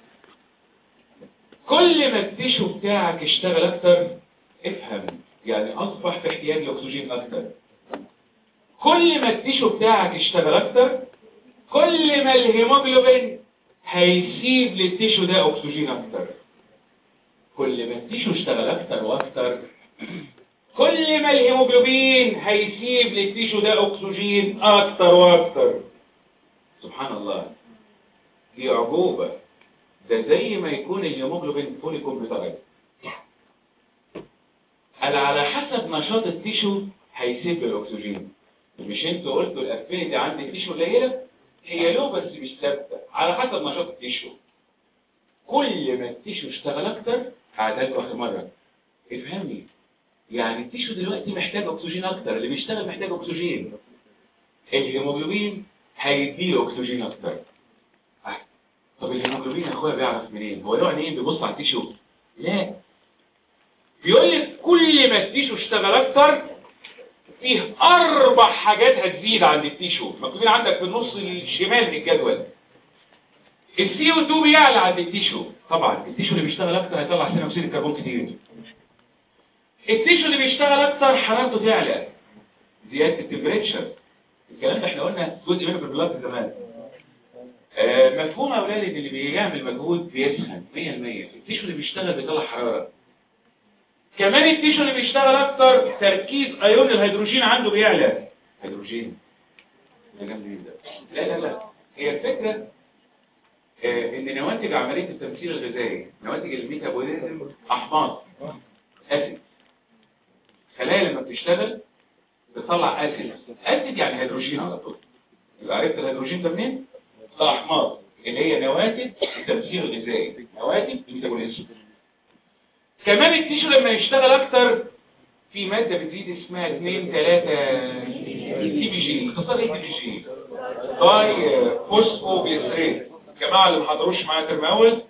كل ما التيشو بتاعك اشتغل اكتر افهم يعني اصبح في احتياج لاكسجين اكتر كل ما التيشو بتاعك اشتغل اكتر كل ما الهيموجلوبين هيسيب للتيشو ده اكسجين اكتر كل ما التيشو اشتغل اكتر واكتر كل ما الهيموجلوبين هيسيب للتيشو ده اكسجين اكتر واكتر سبحان الله دي عجوبة ده زي ما يكون الهيموجلوبين فولي كمبيوترايز قال على حسب نشاط التيشو هيسيب الاكسجين مش انتوا قلتوا الافينيتي عند التيشو قليله هي له بس مش ثابته على حسب نشاط التيشو كل ما التيشو اشتغل اكتر هعدها لكم اخر مره افهمني يعني التيشو دلوقتي محتاج اكسجين اكتر اللي بيشتغل محتاج اكسجين الهيموجلوبين هيديله اكسجين اكتر آه. طب الهيموجلوبين يا اخويا بيعرف منين هو له عينين بيبص على التيشو لا بيقول لك كل ما التيشو اشتغل اكتر فيه اربع حاجات هتزيد عند التيشو مكتوبين عندك في النص الشمال من الجدول السي او 2 بيعلى عند التيشو طبعا التيشو اللي بيشتغل اكتر هيطلع ثاني اكسيد الكربون كتير التيشو اللي بيشتغل اكتر حرارته تعلى زياده التمبريتشر الكلام ده احنا قلنا جزء منه في البلاد زمان آه مفهوم يا اولاد ان اللي بيعمل مجهود بيسخن 100% التيشو اللي بيشتغل بيطلع حراره كمان التيشو اللي بيشتغل اكتر تركيز ايون الهيدروجين عنده بيعلى هيدروجين ده جنب مين ده لا لا لا هي الفكره آه ان نواتج عمليه التمثيل الغذائي نواتج الميتابوليزم احماض اسيد خلايا لما بتشتغل بتطلع اسيد اسيد يعني هيدروجين على طول يبقى عرفت الهيدروجين ده منين ده احماض اللي هي نواتج التمثيل الغذائي نواتج الميتابوليزم كمان التيشو لما يشتغل اكتر في مادة بتزيد اسمها 2 3 تي بي جي اختصار ايه تي بي جي داي فوسفو جليسريت الجماعه اللي ما حضروش معايا ترم اول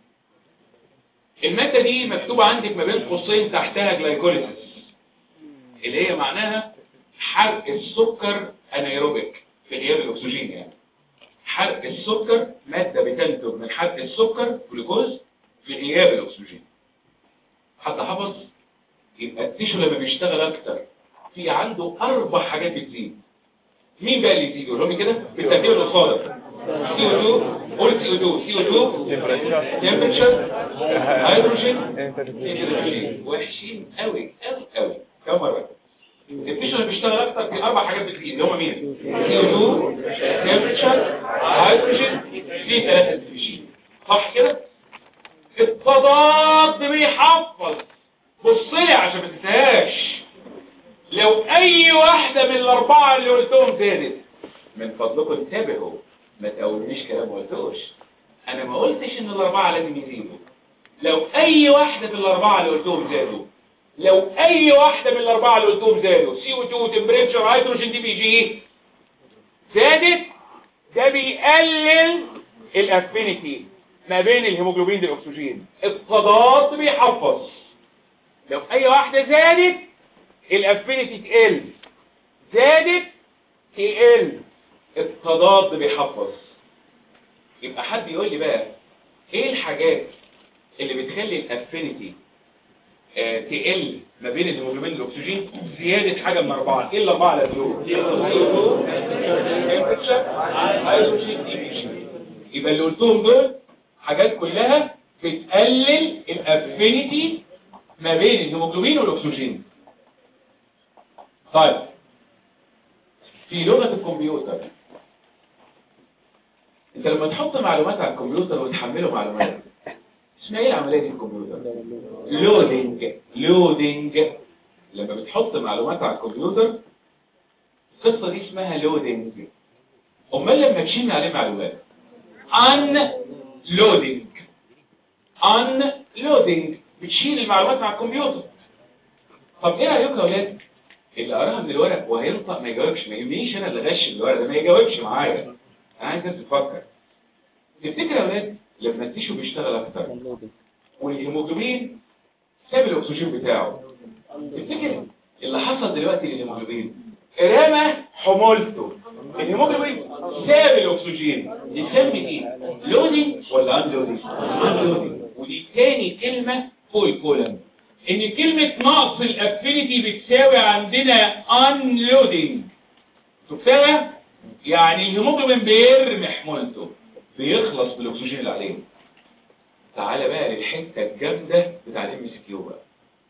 المادة دي مكتوبة عندك ما بين قوسين تحتها جلايكوليسيس اللي هي معناها حرق السكر انايروبيك في غياب الاكسجين يعني حرق السكر مادة بتنتج من حرق السكر جلوكوز في غياب الاكسجين حتى حفظ يبقى التيشو لما بيشتغل اكتر في عنده اربع حاجات بتزيد مين بقى اللي يزيد يقولوا لي كده بالترتيب الصادق سي او 2 قول سي او 2 سي او 2 تمبرتشر هيدروجين هيدروجين وحشين قوي قوي قوي كم مره التيشو اللي بيشتغل اكتر في اربع حاجات بتزيد اللي هم مين سي او 2 تمبرتشر هيدروجين في ثلاثه اكسجين صح كده التضاد بيحفظ بص لي عشان ما تنساهاش لو اي واحده من الاربعه اللي قلتهم زادت من فضلكم انتبهوا ما تقولنيش كلام ما قلتوش انا ما قلتش ان الاربعه لازم يزيدوا لو اي واحده من الاربعه اللي قلتهم زادوا لو اي واحده من الاربعه اللي قلتهم زادوا سي او 2 تمبريتشر هيدروجين دي بي جي زادت ده بيقلل الافينيتي ما بين الهيموجلوبين والاكسجين التضاد بيحفظ لو اي واحدة زادت الافينيتي تقل زادت تقل التضاد بيحفظ يبقى حد يقول لي بقى ايه الحاجات اللي بتخلي الافينيتي آه تقل ما بين الهيموجلوبين والاكسجين زيادة حاجة من اربعة ايه الاربعة اللي هتقولوا هيدروجين دي بي جي يبقى اللي قلتهم دول حاجات كلها بتقلل الافينيتي ما بين الهيموجلوبين والاكسجين طيب في لغة الكمبيوتر انت لما تحط معلومات على الكمبيوتر وتحمله معلومات اسمها ايه العملية دي في الكمبيوتر لودينج لودينج لما بتحط معلومات على الكمبيوتر القصة دي اسمها لودينج امال لما تشيل عليه معلومات ان لودينج ان لودينج بتشيل المعلومات مع الكمبيوتر طب ايه رايكم يا اولاد اللي قراها من الورق وهينطق ما يجاوبش ما يهمنيش انا اللي غش الورق ده ما يجاوبش معايا انا عايز الناس تفكر تفتكر يا اولاد لما التيشو بيشتغل اكتر والهيموجلوبين ساب الاكسجين بتاعه تفتكر اللي حصل دلوقتي للهيموجلوبين رمى حمولته الهيموجلوبين ساب الاكسجين يسمي ايه لودينج ولا ان لودينج ان لودينج ودي تاني كلمه فوق الكولم ان كلمه نقص الافينيتي بتساوي عندنا ان لودينج شفتها يعني الهيموجلوبين بيرمي حمولته بيخلص بالاكسجين اللي عليه تعالى بقى للحته الجامده بتاع الام اس كيو بقى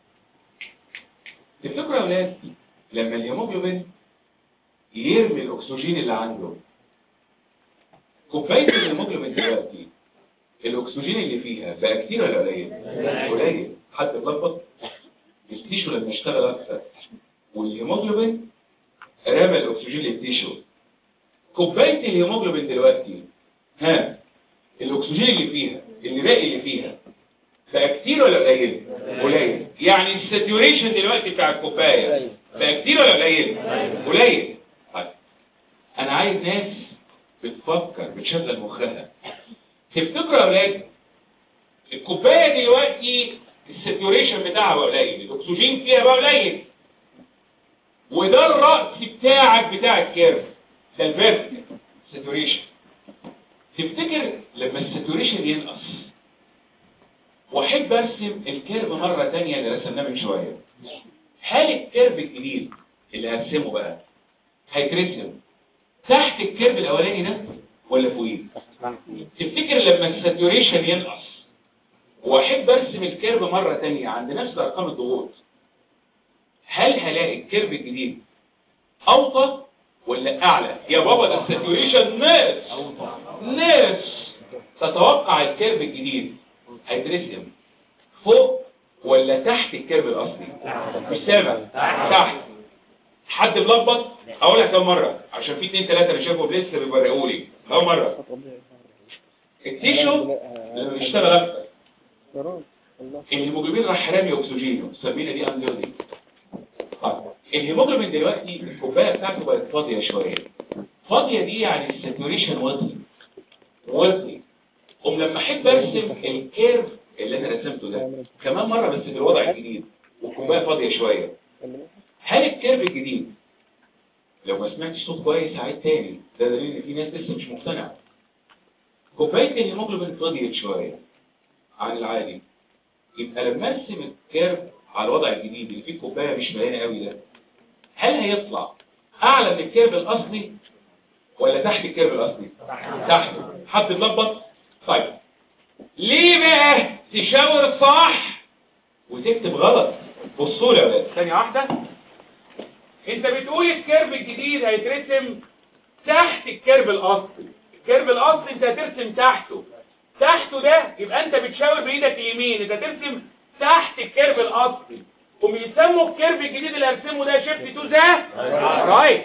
تفتكروا يا اولاد لما الهيموجلوبين يرمي الاكسجين اللي عنده كوبايه الهيموجلوبين دلوقتي الاكسجين اللي فيها بقى كتير ولا قليل قليل حد اتلخبط التيشو لما اشتغل اكتر والهيموجلوبين رمى الاكسجين للتيشو كوبايه الهيموجلوبين دلوقتي ها الاكسجين اللي فيها اللي باقي اللي فيها بقى كتير ولا قليل قليل يعني الساتوريشن دلوقتي بتاع الكوبايه بقى كتير ولا قليل قليل طيب انا عايز ناس بتفكر بتشغل مخها تفتكروا يا اولاد الكوبايه دلوقتي الساتوريشن بتاعها بقى قليل الاكسجين فيها بقى قليل وده الراس بتاعك بتاع الكيرف ده الفيرتيكال ساتوريشن تفتكر لما الساتوريشن ينقص واحب ارسم الكيرف مرة تانية اللي رسمناه من شوية هل الكيرف الجديد اللي هرسمه بقى هيترسم تحت الكيرف الاولاني ده ولا فوقيه تفتكر لما الساتوريشن ينقص واحب ارسم الكيرف مرة تانية عند نفس ارقام الضغوط هل هلاقي الكيرف الجديد اوطى ولا اعلى يا بابا ده الساتوريشن ناقص ناقص تتوقع الكيرف الجديد هيترسم فوق ولا تحت الكيرف الاصلي مش سامع تحت حد ملخبط اقولها كم مره عشان في اتنين تلاته انا شايفهم لسه بيبرقوا لي كم مره التيشو لما بيشتغل اكتر الهيموجلوبين راح رامي اكسجينه سمينا دي انديودين طيب الهيموجلوبين دلوقتي الكوبايه بتاعته بقت فاضيه شويه فاضيه دي يعني الساتوريشن وطي وطي قوم لما احب ارسم الكيرف اللي انا رسمته ده كمان مره بس بالوضع الجديد والكوبايه فاضيه شويه هل الكيرف الجديد لو ما سمعتش صوت كويس هعيد تاني ده دليل ان في ناس لسه مش مقتنعه كوبايه الهيموجلوبين فضيت شويه عن العادي يبقى لما ارسم الكيرف على الوضع الجديد اللي فيه الكوبايه مش مليانه قوي ده هل هيطلع اعلى من الكيرف الاصلي ولا تحت الكيرف الاصلي تحته حد ملخبط طيب ليه بقى تشاور صح وتكتب غلط بصوا لي يا ولاد ثانيه واحده انت بتقول الكيرف الجديد هيترسم تحت الكيرف الاصلي الكيرف الاصلي انت هترسم تحته تحته ده يبقى انت بتشاور بايدك اليمين انت ترسم تحت الكيرف الاصلي هم يسموا الكيرف الجديد اللي هرسمه ده شيفت تو ذا رايت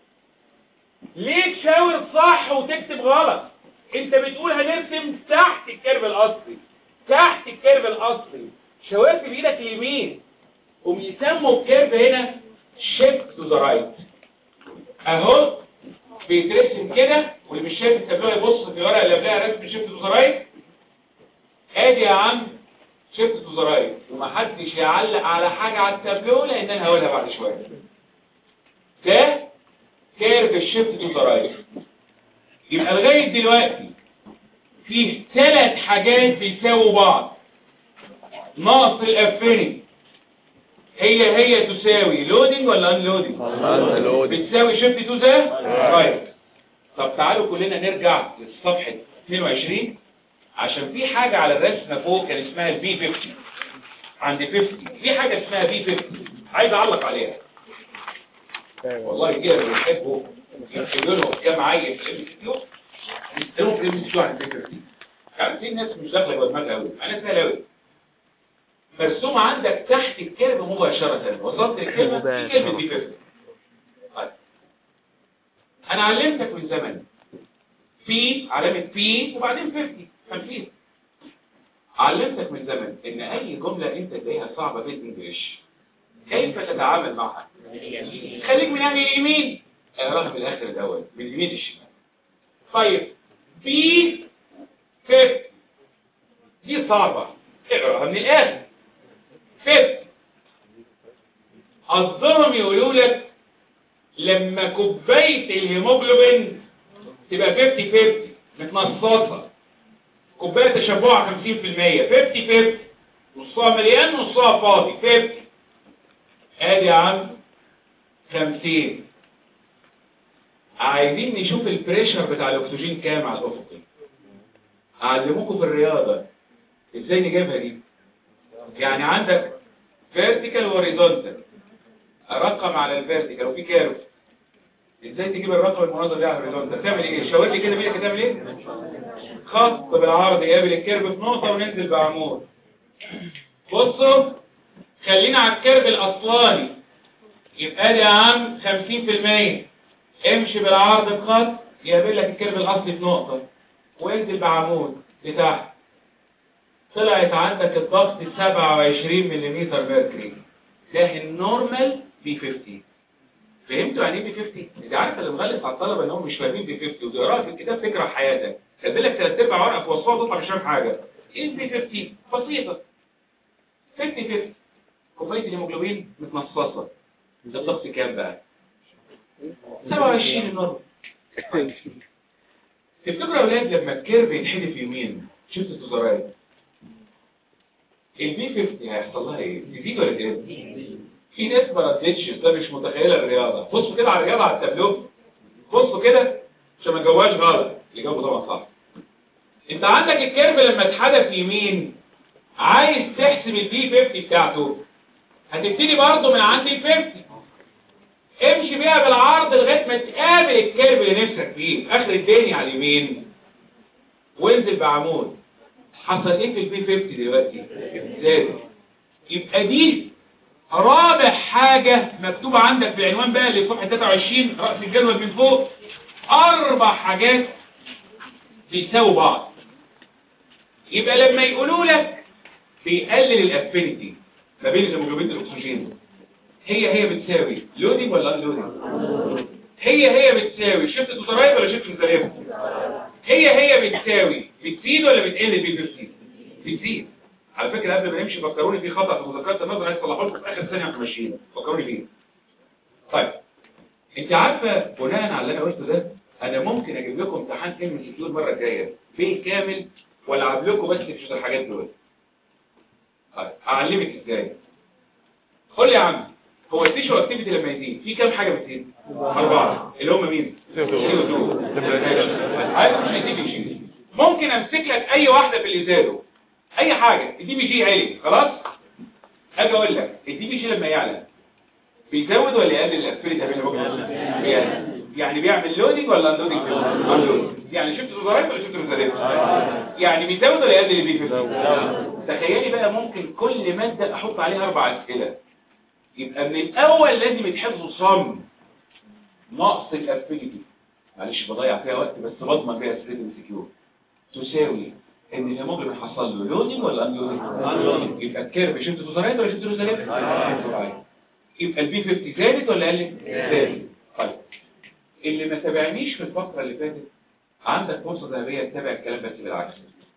ليه تشاور صح وتكتب غلط انت بتقول هنرسم تحت الكيرف الاصلي تحت الكيرف الاصلي شاورت بايدك اليمين هم يسموا الكيرف هنا شيفت تو ذا رايت اهو بيترسم كده واللي مش شايف التابلوه يبص في الورقه اللي قبلها رسم شيفت تو ذا رايت ادي يا عم شيفت تو ذا رايت ومحدش يعلق على حاجه على التابلوه لان انا هقولها بعد شويه ده كيرف الشيفت تو ذا رايت يبقى لغايه دلوقتي فيه ثلاث حاجات بيساووا بعض ناقص الافينيتي هي هي تساوي لودنج ولا ان لودنج بتساوي شيفت تو ذا رايت طب تعالوا كلنا نرجع لصفحه 22 عشان في حاجه على الرسمه فوق كان اسمها البي 50 عند 50 في حاجه اسمها بي 50 عايز اعلق عليها والله كده اللي بيحبه يقولوا له كام عيل في الام سي كيو يستلموا في الام سي كيو عن الفكره دي يعني في ناس مش داخله جوه دماغها قوي انا سهل قوي مرسوم عندك تحت الكلمه مباشره وصلت للكلمه في كلمه دي فكره طيب انا علمتك من زمن في علامه في وبعدين 50 50 علمتك من زمن ان اي جمله انت تلاقيها صعبه بالانجلش كيف تتعامل معها خليك من اهل اليمين اقراها من الاخر الاول من اليمين للشمال طيب في فت دي صعبة اقراها من الاخر فت قصدهم يقولوا لك لما كوباية الهيموجلوبين تبقى 50 50 متنصصة كوباية تشبعها 50% 50 50 نصها مليان نصها فاضي 50 ادي يا عم 50 عايزين نشوف البريشر بتاع الاكسجين كام على الافقي اعلموكم في الرياضه ازاي نجيبها دي يعني عندك فيرتيكال وهوريزونتال رقم على الفيرتيكال وفي كيرف ازاي تجيب الرقم المناظر ده على الهوريزونتال تعمل ايه شاور لي كده بايدك تعمل ايه خط بالعرض يقابل الكيرف في نقطه وننزل بعمود بصوا خلينا على الكيرف الاصلاني يبقى دي يا عم 50% امشي بالعرض بخط يقابل لك الكيرف الاصلي في نقطه وانزل بعمود لتحت طلعت عندك الضغط 27 ملم ميركوري ده النورمال بي 50 فهمتوا يعني ايه بي 50 انت عارف اللي مغلس على الطلبه ان هم مش فاهمين بي 50 وبيقراها في الكتاب فكره حياتك كاتب لك ثلاث ارباع ورقه في وصفها تطلع مش فاهم حاجه ايه البي 50 بسيطه 50 50 كوبايه الهيموجلوبين متنصصه الضغط كام بقى 27 النورمال تفتكروا يا اولاد لما الكيرف يتحدف يمين شفت التزارات البي 50 هيحصل لها ايه تزيد ولا تقل في ناس ما ردتش ده مش متخيله الرياضه بصوا كده على الرياضه على التابلو بصوا كده عشان ما جواش غلط اللي جابه طبعا صح انت عندك الكيرف لما اتحدف يمين عايز تحسب البي 50 بتاعته هتبتدي برضه من عند ال 50 امشي بيها بالعرض لغايه ما تقابل الكيرف اللي نفسك فيه في اخر الدنيا على اليمين وانزل بعمود حصل ايه في البي 50 دلوقتي زاد يبقى دي رابع حاجة مكتوبة عندك في العنوان بقى اللي في صفحة 23 رأس الجدول من فوق أربع حاجات بيساووا بعض يبقى لما يقولوا لك بيقلل الافينيتي ما بين الهيموجلوبين والاكسجين هي هي بتساوي لودنج ولا ان لودنج هي هي بتساوي شفت توترايب ولا شفت مزاليف هي هي بتساوي بتزيد ولا بتقل بي 50 بتزيد على فكرة قبل ما نمشي فكروني في خطأ في مذكرات النظر عايز تصلحوا لكم في آخر ثانية واحنا ماشيين فكروني فيه طيب انت عارفة بناء على اللي انا قلته ده انا ممكن اجيب لكم امتحان ام سي كيو المرة الجاية بيه كامل والعب لكم بس في الحاجات دول طيب اعلمك ازاي قول لي يا عم هو التيشو اكتيفيتي لما يزيد في كام حاجة بتزيد اربعة اللي هم مين عايز مش هيزيد يشيل ممكن امسك لك اي واحدة في اللي زادوا اي حاجة الدي بي جي عالي خلاص اجي اقول لك الدي بي جي لما يعلى بيزود ولا يقلل الاسبريت بيعلى يعني بيعمل لودنج ولا انلودنج يعني شفت الوظائف ولا شفت الوظائف يعني بيزود ولا يقلل البي تخيلي بقى ممكن كل مادة احط عليها اربع اسئلة يبقى من الاول لازم يتحفظوا صم نقص الاسبريتي معلش بضيع فيها وقت بس بضمن فيها اسئله السكيور تساوي ان الهيموجلوبين حصل له لودنج ولا ان لودنج يبقى الكيرف شفت توزانات ولا شفت روزانات يبقى البي 50 زادت ولا قلت زادت طيب اللي ما تابعنيش في الفتره اللي فاتت عندك فرصه ذهبيه تتابع الكلام بس بالعكس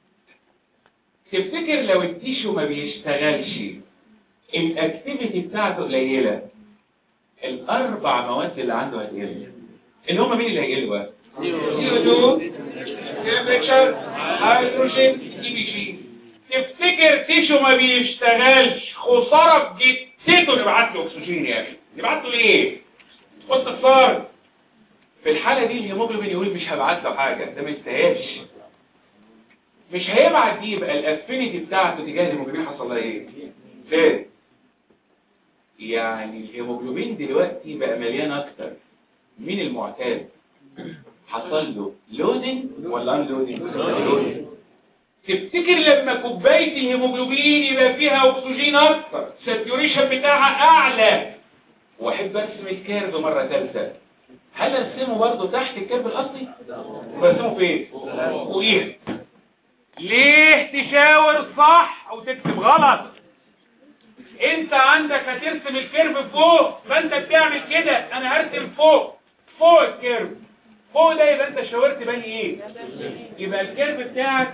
تفتكر لو التيشو ما بيشتغلش الاكتيفيتي بتاعته قليله الاربع مواد اللي عنده هتقل اللي هم مين اللي هيقلوا بقى CO2 temperature هيدروجين دي بي جي تفتكر تيشو ما بيشتغلش خسارة في جدته نبعت له اكسجين يا اخي نبعت له ليه واستخسار في الحالة دي الهيموجلوبين يقول مش هبعت له حاجة ده ما يستاهلش مش هيبعت دي يبقى الافينيتي بتاعته تجاه الهيموجلوبين حصل لها ايه زاد يعني الهيموجلوبين دلوقتي بقى مليان اكتر مين المعتاد حصل له لودنج ولا ان لودنج تفتكر لما كوبايه الهيموجلوبين يبقى فيها اكسجين اكتر الساتيوريشن بتاعها اعلى واحب ارسم الكيرف مره ثالثه هل ارسمه برضه تحت الكيرف الاصلي برسمه فين فوقيها ليه تشاور صح او تكتب غلط انت عندك هترسم الكيرف فوق فانت بتعمل كده انا هرسم فوق فوق الكيرف فوق ده يبقى انت شاورت بني ايه يبقى الكيرف بتاعك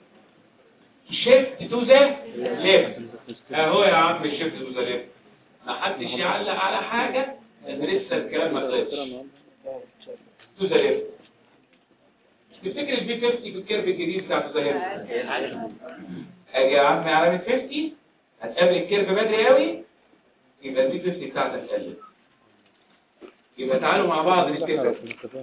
شيفت تو ذا ليفت اهو يا عم الشيفت تو ذا ليفت ما حدش يعلق على حاجه لان لسه الكلام ما خلصش تو ذا ليفت تفتكر البي 50 في الكيرف الجديد بتاع تو ذا ليفت اجي يا عم علامه 50 هتقابل الكيرف بدري قوي يبقى البي 50 بتاعتك قلت يبقى تعالوا مع بعض نتفق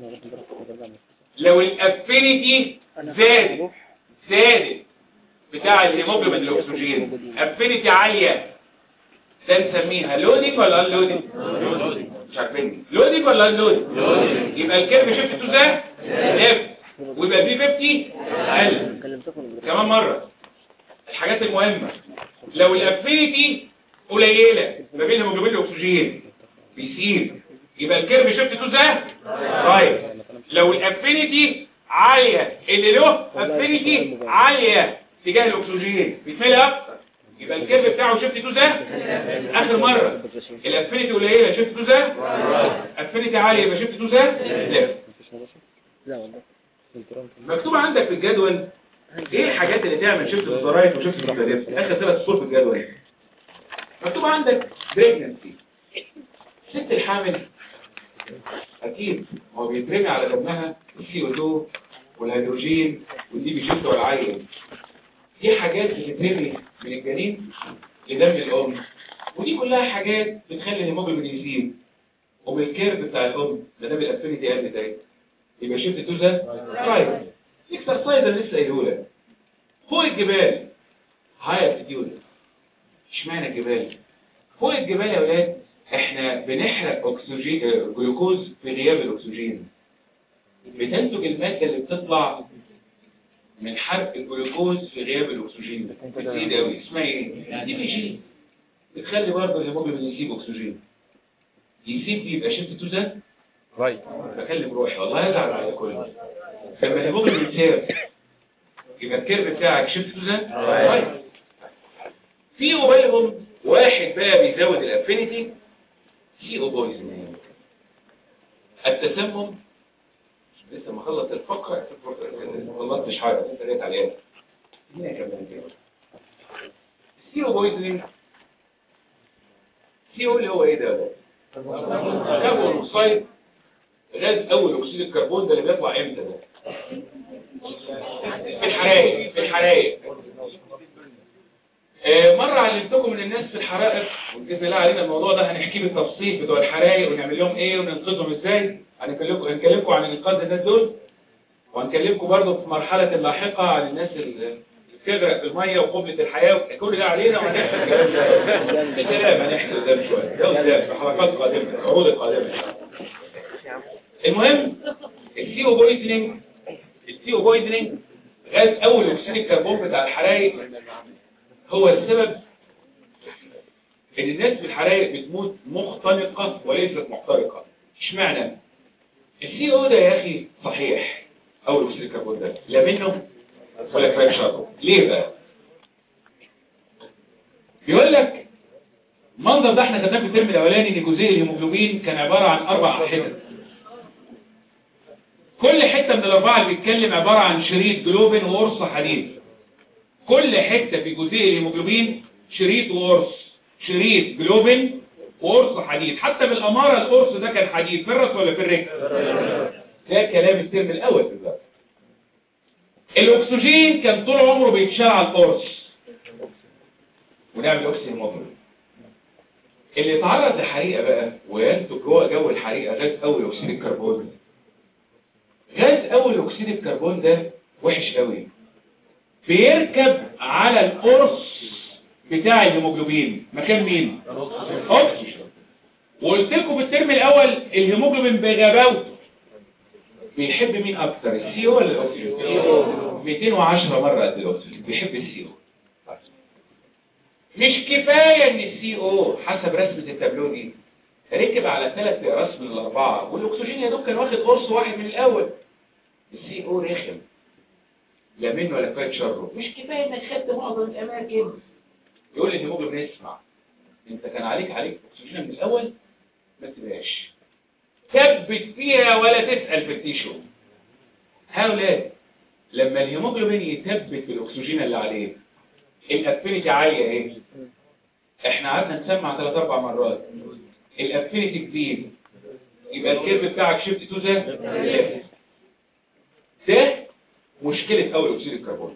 لو الافينيتي زادت زادت بتاع الهيموجلوبين الاكسجين افينيتي عاليه ده نسميها لودنج ولا ان لودنج مش عارفين لودنج ولا ان لودنج يبقى الكيرف شيفت تو ذا ليفت ويبقى بي 50 قل كمان مره الحاجات المهمه لو الافينيتي قليله ما بين الهيموجلوبين والاكسجين بيسيب يبقى الكيرف شيفت تو ذا رايت لو الافينيتي عاليه اللي له افينيتي عاليه تجاه الاكسجين بيتملي اكتر يبقى الكيرف بتاعه شيفت تو ذا اخر مره الافينيتي قليله شيفت تو ذا افينيتي عاليه يبقى شيفت تو ذا ليفت مكتوب عندك في الجدول ايه الحاجات اللي تعمل شيفت تو ذا رايت وشيفت تو ذا ليفت اخر ثلاث صور في الجدول مكتوب عندك بريجنسي الست الحامل اكيد هو بيترمي على دمها السي او 2 والهيدروجين ودي بيشفت العين دي حاجات بتترمي من الجنين لدم الام ودي كلها حاجات بتخلي الهيموجلوبين يزيد ومن الكيرف بتاع الام ما دام الافينيتي قلت اهي يبقى شفت تو ذا رايت الاكسرسايز اللي لسه قايله لك فوق الجبال هاي اتيتيود اشمعنى الجبال فوق الجبال يا ولاد احنا بنحرق اكسجين آه، جلوكوز في غياب الاكسجين بتنتج الماده اللي بتطلع من حرق الجلوكوز في غياب الاكسجين بتزيد قوي اسمها ايه دي بيجي بتخلي برضه الهيموجلوبين يسيب اكسجين يسيب دي يبقى شفت تو ذا رايت بكلم روحي والله ازعل على كله لما الهيموجلوبين يتساب يبقى الكيرف بتاعك شفت تو ذا رايت في قبالهم واحد بقى بيزود الافينيتي سي او بويزن التسمم لسه ما خلص الفقره ما خلصتش حاجه لسه لقيت عليها هنا كمان كده السي او بويزنينج سي او اللي هو ايه ده كربون موكسيد غاز اول اكسيد الكربون ده اللي بيطلع امتى ده في الحرايق في الحرايق آه، مرة علمتكم ان الناس في الحرائق وبإذن الله علينا الموضوع ده هنحكيه بالتفصيل بتوع الحرايق ونعمل لهم ايه وننقذهم ازاي هنكلمكم هنكلمكم عن انقاذ الناس دول وهنكلمكم برضه في مرحلة اللاحقة عن الناس اللي بتغرق في المية وقبلة الحياة كل ده علينا وهنحكي الكلام ده في كلام هنحكي قدام شوية ده قدام في حلقات قادمة العروض القادمة المهم السي او بويزنينج السي او بويزنينج غاز اول اكسيد الكربون بتاع الحرايق هو السبب ان الناس في الحرائق بتموت مختنقة وليست محترقة اشمعنى السي او ده يا اخي صحيح اول اكسيد الكربون ده لا منه ولا كفايه شرطه ليه بقى بيقول لك المنظر ده احنا خدناه في الترم الاولاني ان جزيء الهيموجلوبين كان عباره عن اربع حتت كل حته من الاربعه اللي بيتكلم عباره عن شريط جلوبين وقرص حديد كل حتة في جزيء الهيموجلوبين شريط وقرص شريط جلوبين وقرص حديد حتى بالأمارة القرص ده كان حديد فرس ولا فرك ده كلام الترم الأول بالظبط الأكسجين كان طول عمره بيتشال على القرص ونعمل أكسجين هيموجلوبين اللي اتعرض لحريقة بقى وينتج جوه جو الحريقة غاز أول أكسيد الكربون غاز أول أكسيد الكربون ده وحش قوي بيركب على القرص بتاع الهيموجلوبين مكان مين اكسجين وقلت لكم في الترم الاول الهيموجلوبين بغباوته بيحب مين اكتر السي او ولا الاكسجين 210 مره قد الاكسجين بيحب السي او مش كفايه ان السي او حسب رسمه التابلو دي ركب على ثلاث اقراص من الاربعه والاكسجين يا دوب كان واخد قرص واحد من الاول السي او رخم لا منه ولا كفايه شره مش كفايه انك خدت معظم الاماكن يقول لي الهيموجلوبين اسمع انت كان عليك عليك اكسجين من الاول ما تبقاش ثبت فيها ولا تسأل في التيشو هؤلاء لما الهيموجلوبين يثبت في الاكسجين اللي عليه الافينيتي عاليه ايه احنا قعدنا نسمع ثلاث اربع مرات الافينيتي كبير يبقى الكيرف بتاعك شيفت تو ذا ده مشكله اول اكسيد الكربون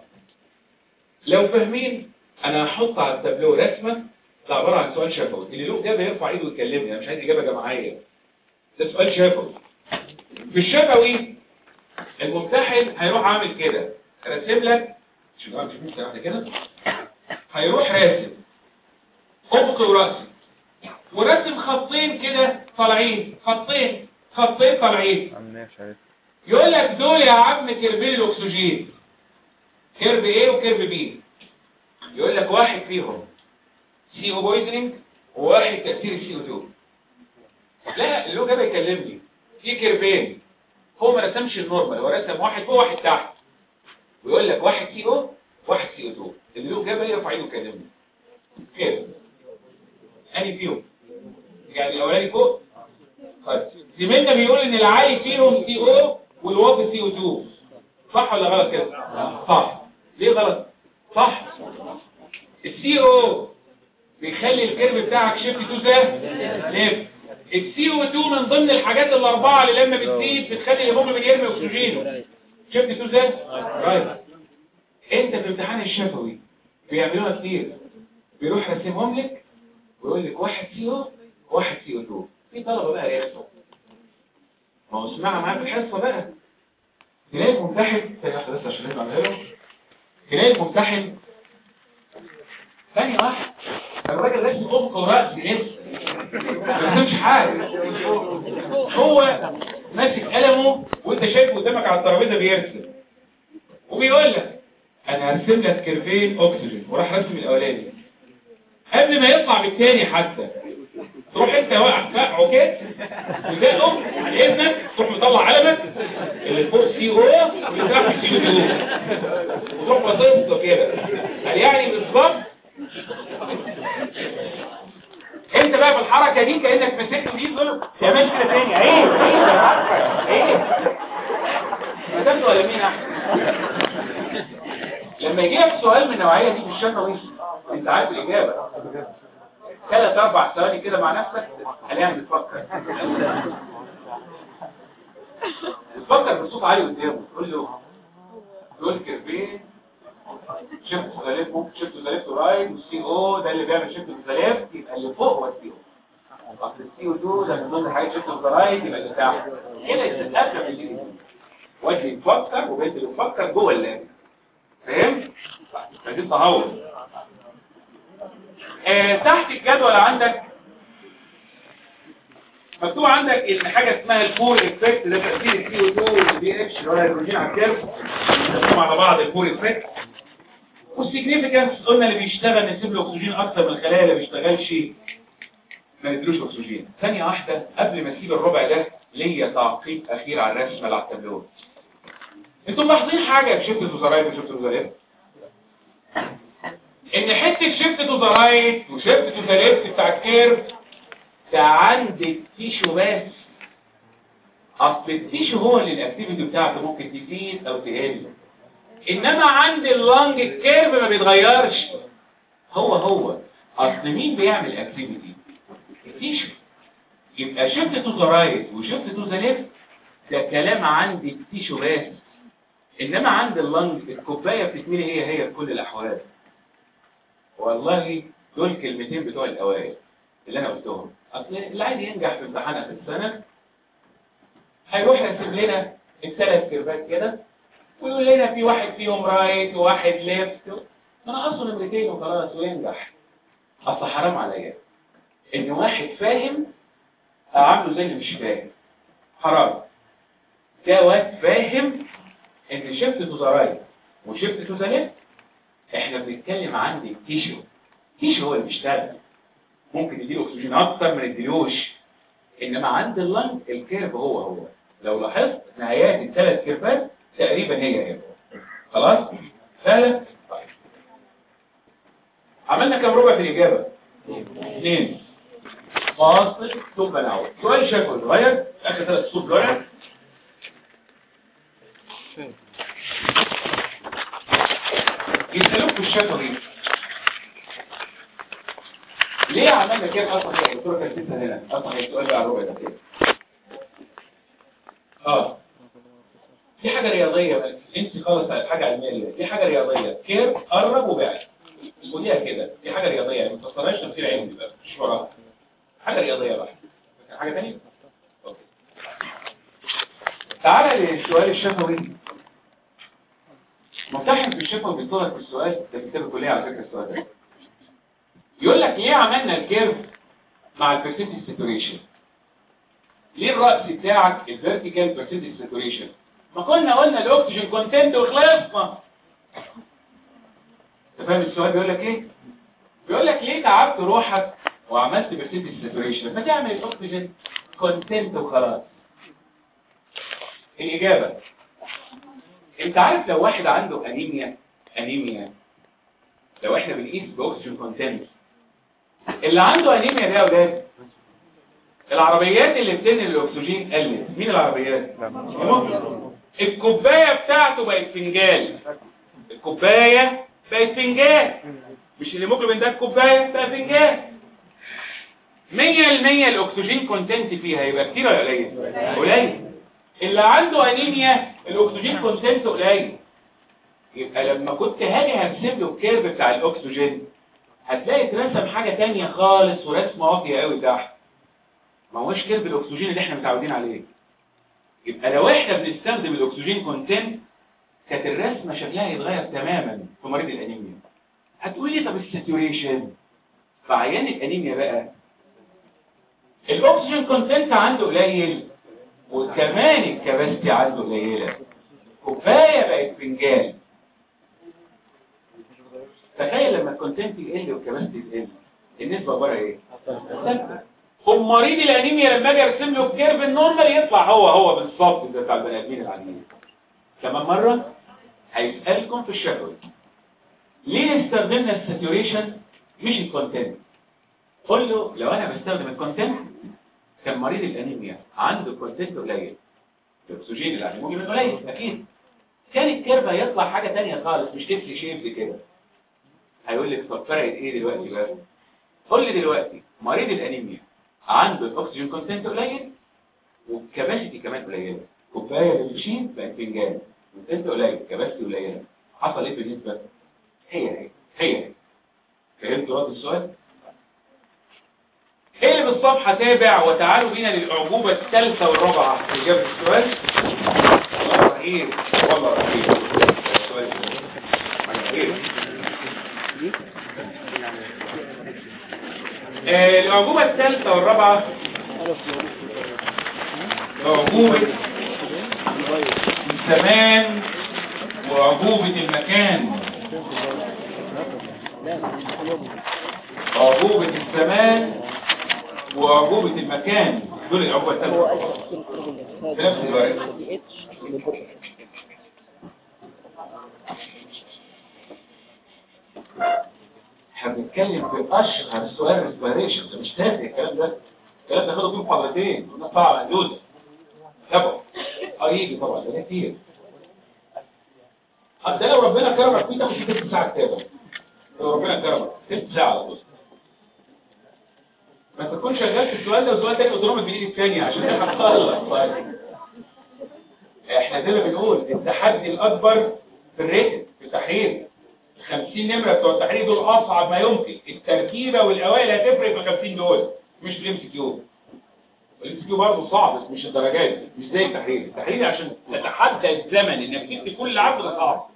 لو فاهمين انا هحط على التابلو رسمه ده عباره عن سؤال شفوي اللي له اجابه يرفع ايده ويكلمني انا مش عايز اجابه جماعيه ده سؤال شفوي في الشفوي الممتحن هيروح عامل كده راسم لك شوف مش ممكن واحده كده هيروح راسم افق وراسي وراسم خطين كده طالعين خطين خطين طالعين ماشي يقول لك دول يا عم كيرفين الاكسجين كيرف ايه وكيرف بي يقول لك واحد فيهم سي او بويزنينج وواحد تاثير السي او 2 لا اللي هو جاي يكلمني في كيرفين هو ما رسمش النورمال هو رسم واحد فوق واحد تحت ويقول لك واحد سي او واحد سي او 2 اللي له جاي يرفع ايده يكلمني كيف اني فيهم يعني الاولاني فوق طيب زميلنا بيقول ان العالي فيهم سي او والواطي سي او 2 صح ولا غلط كده صح ليه غلط صح السي او بيخلي الكيرف بتاعك شيفت تو ذا ليفت السي او 2 من ضمن الحاجات الاربعه اللي لما بتزيد بتخلي الهيموجلوبين يرمي اكسجينه شيفت تو ذا رايت انت في امتحان الشفوي بيعملوها كتير بيروح راسمهم لك ويقول لك واحد سي او واحد سي او 2 في طلبه بقى ياخدوا ما هو اسمعها معاك الحصه بقى تلاقي الممتحن ثانيه واحده بس عشان نبقى له تلاقي الممتحن ثانيه واحده الراجل راسم افق وراسي لسه ما رسمش حاجه هو ماسك قلمه وانت شايفه قدامك على الترابيزه بيرسم وبيقول لك انا هرسم لك كيرفين اكسجين وراح رسم الاولاني قبل ما يطلع بالتاني حتى تروح انت واقع فقعه كده وتقوم عن اذنك تروح مطلع علمك اللي فوق سي او واللي تحت سي او 2 وتروح باصص له كده قال يعني بالظبط انت بقى بالحركه دي كانك مسكت ايد دول تعملش كده تاني عيب عيب يا عفا عيب ما تبدو ولا مين احسن لما يجي لك سؤال من النوعيه دي في الشفوي انت عارف الاجابه ثلاث اربع ثواني كده مع نفسك خلينا بتفكر بتفكر بصوت عالي قدامه تقول له دول كيرفين شفت زليفه شفت زليفه رايت والسي او ده اللي بيعمل شفت زليف يبقى اللي فوق هو السي او اصل السي او 2 ده من ضمن حاجات شفت رايت يبقى اللي تحت كده يستقبل في الجديد وجه يفكر وبنت اللي بتفكر جوه اللاب فهمت؟ فدي التهور آه تحت الجدول عندك مكتوب عندك ان حاجه اسمها الكور افكت ده تاثير السي او 2 والبي اتش اللي هو الهيدروجين على الكيرف بيسموهم على بعض الكور افكت والسيجنيفيكانس قلنا اللي بيشتغل نسيب له اكسجين اكتر من الخلايا اللي ما بيشتغلش ما ندلوش اكسجين ثانيه واحده قبل ما اسيب الربع ده ليا تعقيب اخير على الرسمه اللي على التابلو انتوا ملاحظين حاجه في شفت الوزراء وشفت الوزراء ان حته شفت تو ذا رايت وشفت تو ذا ليفت بتاع الكيرف ده عند التيشو بس اصل التيشو هو اللي الاكتيفيتي بتاعته ممكن تزيد او تقل انما عند اللانج الكيرف ما بيتغيرش هو هو اصل مين بيعمل اكتيفيتي التيشو يبقى شفت تو ذا رايت وشفت تو ذا ليفت ده كلام عند التيشو بس انما عند اللنج الكوبايه بتتملي هي هي في كل الاحوال والله دول كلمتين بتوع الاوائل اللي انا قلتهم اصل اللي عايز ينجح في امتحانات السنه هيروح يرسم لنا الثلاث كيرفات كده ويقول لنا في واحد فيهم رايت وواحد ليفت ما انا اصلا نمرتين وخلاص وينجح اصل حرام عليا ان واحد فاهم اعامله زي اللي مش فاهم حرام ده واد فاهم ان شفت توزراي وشفت توزانات احنا بنتكلم عن التيشو التيشو هو اللي بيشتغل ممكن يديله اكسجين اكتر ما يديلوش انما عند اللنج الكيرف هو هو لو لاحظت نهايات الثلاث كيرفات تقريبا هي هي خلاص سهله طيب عملنا كام ربع في الاجابه اثنين فاصل ثم نعود سؤال شكله صغير اخر ثلاث صوت صغير يسألوك في الشفوي ليه عملنا كده اصلا يا دكتوره كانت لسه هنا اصلا السؤال ده على الربع ده كده اه دي حاجه رياضيه بس انت خالص على حاجه علميه دي حاجه رياضيه كير قرب وبعد خديها كده دي حاجه رياضيه يعني ما تصنعش تفسير علمي بقى مش وراها حاجه رياضيه بقى حاجه ثانيه اوكي تعالى للسؤال الشفوي ممتحن في الشفوي بيطلب في السؤال ده في كتاب الكليه على فكره السؤال ده يقول لك ليه عملنا الكيرف مع البرسنتج ساتوريشن ليه الرأس بتاعك الفيرتيكال برسنتج ساتوريشن ما كنا قلنا الاكسجين كونتنت وخلصنا انت فاهم السؤال بيقول لك ايه بيقول لك ليه تعبت روحك وعملت برسنتج ساتوريشن ما تعمل الاكسجين كونتنت وخلاص الاجابه انت عارف لو واحد عنده انيميا انيميا لو احنا بنقيس باكسجين كونتنت اللي عنده انيميا ده يا اولاد العربيات اللي بتنقل الاكسجين قلت مين العربيات الهيموجلوبين. الكوبايه بتاعته بقت فنجان الكوبايه بقت فنجان مش الهيموجلوبين ده الكوبايه بقى فنجان 100% الاكسجين كونتنت فيها يبقى كتير ولا قليل قليل اللي عنده انيميا الاكسجين كونتنت قليل يبقى لما كنت هاجي هرسم له الكيرف بتاع الاكسجين هتلاقي اترسم حاجه تانية خالص ورسمه واطيه قوي تحت ما هوش كيرف الاكسجين اللي احنا متعودين عليه يبقى لو احنا بنستخدم الاكسجين كونتنت كانت الرسمه شكلها يتغير تماما في مريض الانيميا هتقولي طب الساتوريشن فعيان الانيميا بقى الاكسجين كونتنت عنده قليل وكمان الكباستي عنده قليله كوبايه بقت فنجان تخيل لما الكونتنت يقل والكباستي تقل النسبه عباره ايه ثابته هم مريض الانيميا لما اجي ارسم له الكيرف النورمال يطلع هو هو بالظبط ده بتاع البني ادمين العاديين كمان مره هيسالكم في الشفوي ليه استخدمنا الساتوريشن مش الكونتنت قول له لو انا بستخدم الكونتنت كان مريض الانيميا عنده كونتنت قليل الاكسجين اللي هيموجي من قليل اكيد كان الكيرف هيطلع حاجه ثانيه خالص مش تفلي شيب كده هيقول لك طب فرقت ايه دلوقتي بقى قول لي دلوقتي مريض الانيميا عنده الاكسجين كونتنت قليل والكباسيتي كمان قليله كوبايه بالشين بقت فنجان كونتنت قليل كباسيتي قليله حصل ايه بالنسبه هي هي هي هي فهمتوا رد السؤال ايه اللي بالصفحه تابع وتعالوا بينا للاعجوبه الثالثه والرابعه في اجابه السؤال والله رهيب والله رهيب السؤال رهيب آه، الأعجوبة الثالثة والرابعة أعجوبة الزمان وأعجوبة المكان أعجوبة الزمان وأعجوبة المكان دول الأعجوبة الثالثة والرابعة. في نفس الوقت احنا بنتكلم في اشهر سؤال ريسبيريشن ده مش تافه الكلام ده الكلام ده خده فيه محاضرتين والناس طبعا محدوده تابعوا اه يجي طبعا ده كتير ده لو ربنا كرمك فيه تاخد ست ساعات كتابه لو ربنا كرمك ست ساعه على طول ما تكون شغال في السؤال ده وسؤال تاني قدامك بالايد الثانيه عشان نلحق نخلص طيب احنا زي ما بنقول التحدي الاكبر في الريتم في التحرير 50 نمرة بتوع التحرير دول أصعب ما يمكن التركيبة والأوائل هتفرق في 50 دول مش في الام سي كيو الام سي كيو برضه صعب بس مش الدرجات دي مش زي التحرير التحرير عشان تتحدى الزمن انك تدي كل عبد ده صعب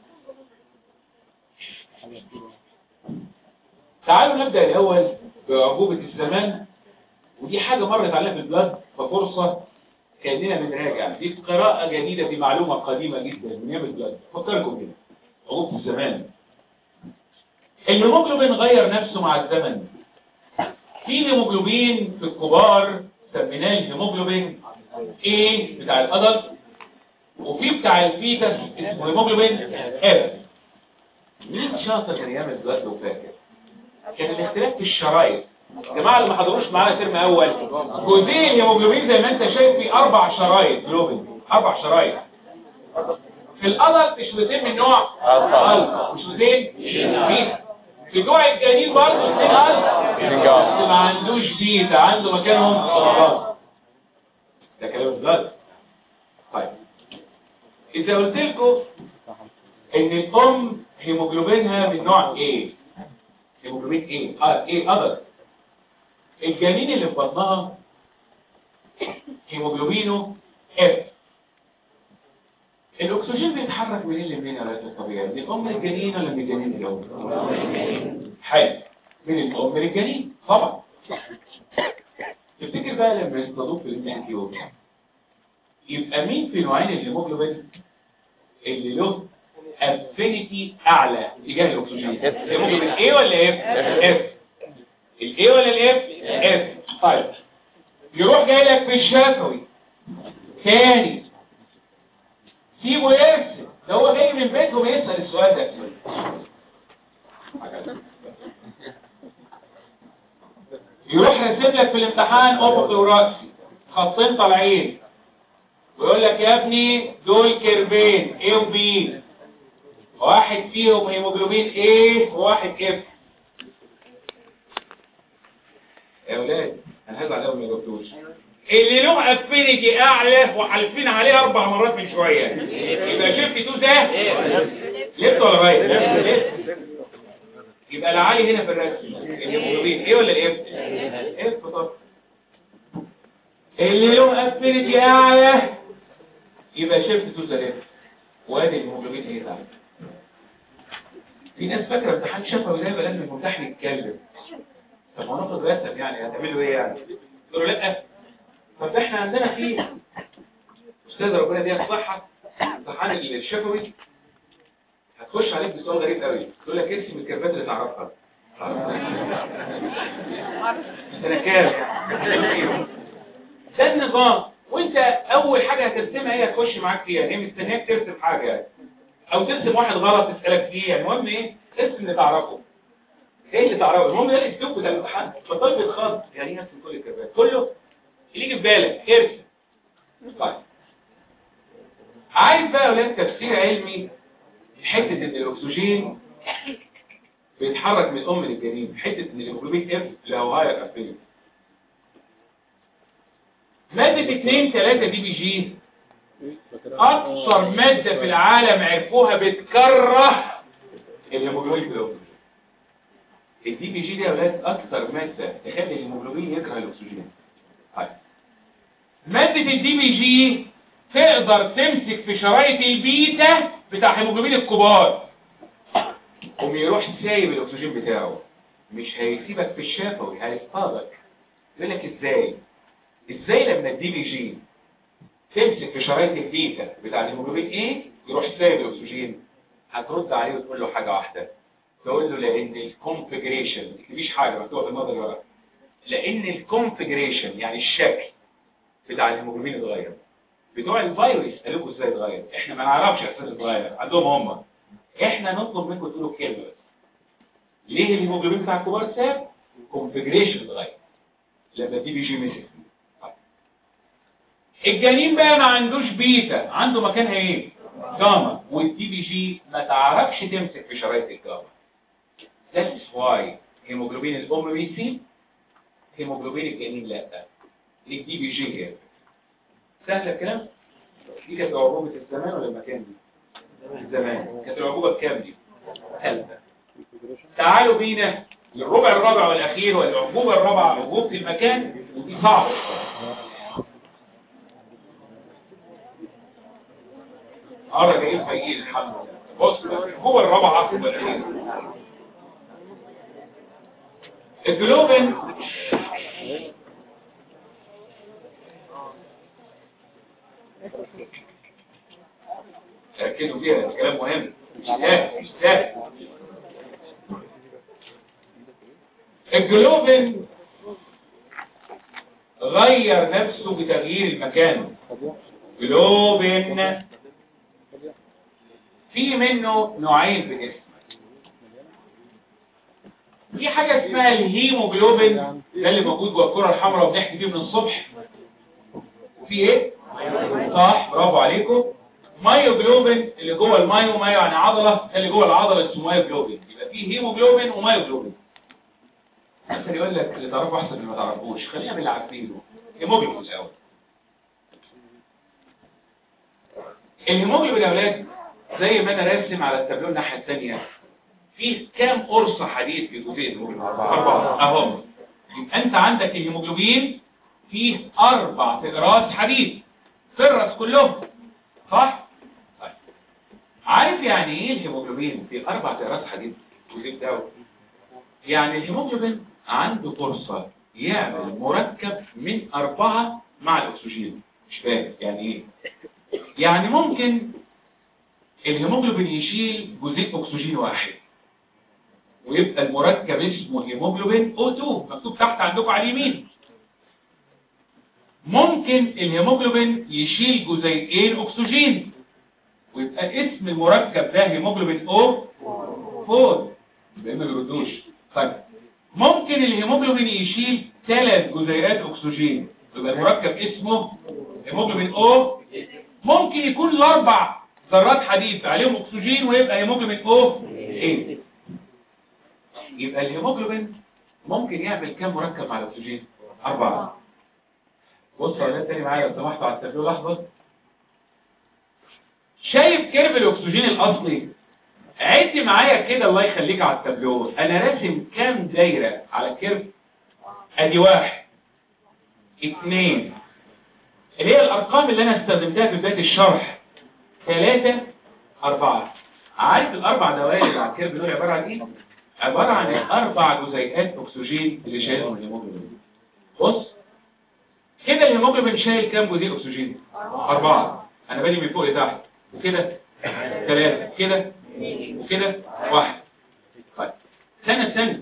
تعالوا نبدأ الأول بعجوبة الزمان ودي حاجة مرت علينا في البلاد ففرصة كأننا بنراجع دي قراءة جديدة في معلومة قديمة جدا من ايام البلاد فكركم كده عقوبة الزمان الهيموجلوبين غير نفسه مع الزمن في هيموجلوبين في الكبار سميناه الهيموجلوبين A بتاع الادلت وفي بتاع الفيتس اسمه هيموجلوبين F مين شاطر من ايام البلاد لو فاكر كان الاختلاف في الشرايط الجماعه اللي ما حضروش معانا ترم اول جزئين الهيموجلوبين زي ما انت شايف في اربع شرايط جلوبين اربع شرايط في الادلت شريطين من نوع الفا وشريطين بيتا في نوع الجنين برضه اثنين الفا اثنين جاما. بس ما عندوش بيتا عنده مكانهم صلابات ده كلام البلاد طيب اذا قلت لكم ان الام هيموجلوبينها من نوع ايه هيموجلوبين ايه اه ايه ادلت الجنين اللي في بطنها هيموجلوبينه اف الاكسجين بيتحرك منين لمنين يا ريت الطبيعي من الام للجنين ولا من الجنين للام حلو من الام للجنين طبعا تفتكر بقى لما يصطادوك في الامتحان يبقى مين في نوعين الهيموجلوبين اللي له افينيتي اعلى تجاه الاكسجين الهيموجلوبين ايه ولا اف اف الايه ولا الاف اف طيب يروح جاي لك في الشفوي تاني سيبه يرسم ده هو جاي من بيتهم يسأل السؤال ده يروح راسم لك في الامتحان افقي وراسي خطين طالعين ويقول لك يا ابني دول كيرفين A و B واحد فيهم هيموجلوبين A وواحد F يا ولاد انا هزعل قوي ما جبتوش اللي له افينيتي اعلى وحالفين عليه اربع مرات من شويه يبقى شفت تو ده لفت ولا رايت لفت يبقى العالي هنا في الرسم الهيموجلوبين ايه ولا اف اف طب اللي له افينيتي اعلى يبقى شفت تو ده لفت وادي الهيموجلوبين ايه ده في ناس فاكره امتحان شفوي ده يبقى لازم الممتحن يتكلم طب ما ناخد رسم يعني هتعملوا ايه يعني تقولوا لا طب احنا عندنا في استاذ ربنا يديها الصحه امتحان الشفوي هتخش عليك بسؤال غريب قوي تقول لك ارسم الكيرفات اللي تعرفها انا كام ده النظام وانت اول حاجه هترسمها هي هتخش معاك فيها هي مستنياك ترسم حاجه او ترسم واحد غلط تسالك فيه يعني المهم ايه ارسم اللي تعرفه ايه اللي تعرفه المهم ده الاسلوب بتاع الامتحان فطالب الخط يعني ايه ارسم كل الكيرفات كله اللي يجي في بالك ارسم طيب عايز بقى يا ولاد تفسير علمي حته ان الاكسجين بيتحرك من الام للجنين حته ان الهيموجلوبين اف له هاير افينيتي ماده 2 3 دي بي جي اكثر ماده في العالم عرفوها بتكره الهيموجلوبين في الاكسجين الدي بي جي دي يا ولاد اكثر ماده تخلي الهيموجلوبين يكره الاكسجين طيب ماده الدي بي جي تقدر تمسك في شرايط البيتا بتاع هيموجلوبين الكبار قوم يروح سايب الاكسجين بتاعه مش هيسيبك في الشفوي هيصطادك يقول لك ازاي ازاي لما الدي بي جي تمسك في شرايط البيتا بتاع الهيموجلوبين ايه يروح سايب الاكسجين هترد عليه وتقول له حاجه واحده تقول له لان الكونفجريشن ما تكتبيش حاجه مكتوبه في الماده اللي وراها لان الكونفجريشن يعني الشكل بتاع الهيموجلوبين اتغير بتوع الفيروس قالوا لكم ازاي اتغير احنا ما نعرفش اساس اتغير عندهم هم احنا نطلب منكم تقولوا كلمه بس ليه الهيموجلوبين بتاع الكبار ساب الكونفجريشن اتغير لما دي بي جي مسك الجنين بقى ما عندوش بيتا عنده مكانها ايه جاما والدي بي جي ما تعرفش تمسك في شرايط الجاما That's why هيموجلوبين الام بيسيب هيموجلوبين الجنين لا الدي بي جي هي سهل الكلام دي كانت عقوبة الزمان ولا المكان دي الزمان كانت العقوبة بكام دي ثالثة تعالوا بينا للربع الرابع والأخير والعقوبة الرابعة عقوبة المكان ودي صعبة أرى جايين فايقين الحمد لله بص العقوبة الرابعة والأخير الجلوبين ركزوا فيها ده كلام مهم مش سهل مش سهل الجلوبين غير نفسه بتغيير المكان جلوبين في منه نوعين في الجسم في حاجة اسمها الهيموجلوبين ده اللي موجود جوه الكرة الحمراء وبنحكي فيه من الصبح وفي ايه؟ صح برافو عليكم مايوجلوبين اللي جوه المايو مايو يعني عضلة ده اللي جوه العضلة اسمه مايوجلوبين يبقى في هيموجلوبين ومايوجلوبين مثلا يقول لك اللي تعرفه احسن من اللي ما تعرفوش خلينا باللي عارفينه هيموجلوبين الاول الهيموجلوبين يا اولاد زي ما انا راسم على التابلو الناحيه الثانيه فيه كام قرصه حديد في جزيء الهيموجلوبين اربعه اهم يبقى انت عندك الهيموجلوبين فيه اربع اقراص حديد في الراس كلهم صح طيب. عارف يعني ايه الهيموجلوبين في اربع اقراص حديد الجزيء بتاعه يعني الهيموجلوبين عنده فرصه يعمل مركب من اربعه مع الاكسجين مش فاهم يعني ايه يعني ممكن الهيموجلوبين يشيل جزيء اكسجين واحد ويبقى المركب اسمه هيموجلوبين O2 مكتوب تحت عندكم على اليمين ممكن الهيموجلوبين يشيل جزيئين اكسجين ويبقى اسم المركب ده هيموجلوبين O 4 يبقى ما بيردوش طيب ممكن الهيموجلوبين يشيل ثلاث جزيئات اكسجين يبقى المركب اسمه هيموجلوبين O ممكن يكون الاربع ذرات حديد عليهم اكسجين ويبقى هيموجلوبين او 8 يبقى الهيموجلوبين ممكن يعمل كام مركب مع الاكسجين اربعه بصوا يا تاني معايا لو سمحتوا على التابلو لحظه شايف كيرف الاكسجين الاصلي عد معايا كده الله يخليك على التابلو انا راسم كام دايره على الكيرف ادي واحد اثنين اللي هي الارقام اللي انا استخدمتها في بدايه الشرح ثلاثة أربعة عارف الأربع دوائر اللي على الكيرف دول عبارة عن إيه؟ عبارة عن الأربع جزيئات أكسجين اللي شايلهم الهيموجلوبين بص كده الهيموجلوبين شايل كام جزيء أكسجين؟ أربعة أنا بادي من فوق لتحت وكده ثلاثة كده وكده واحد طيب سنة سنة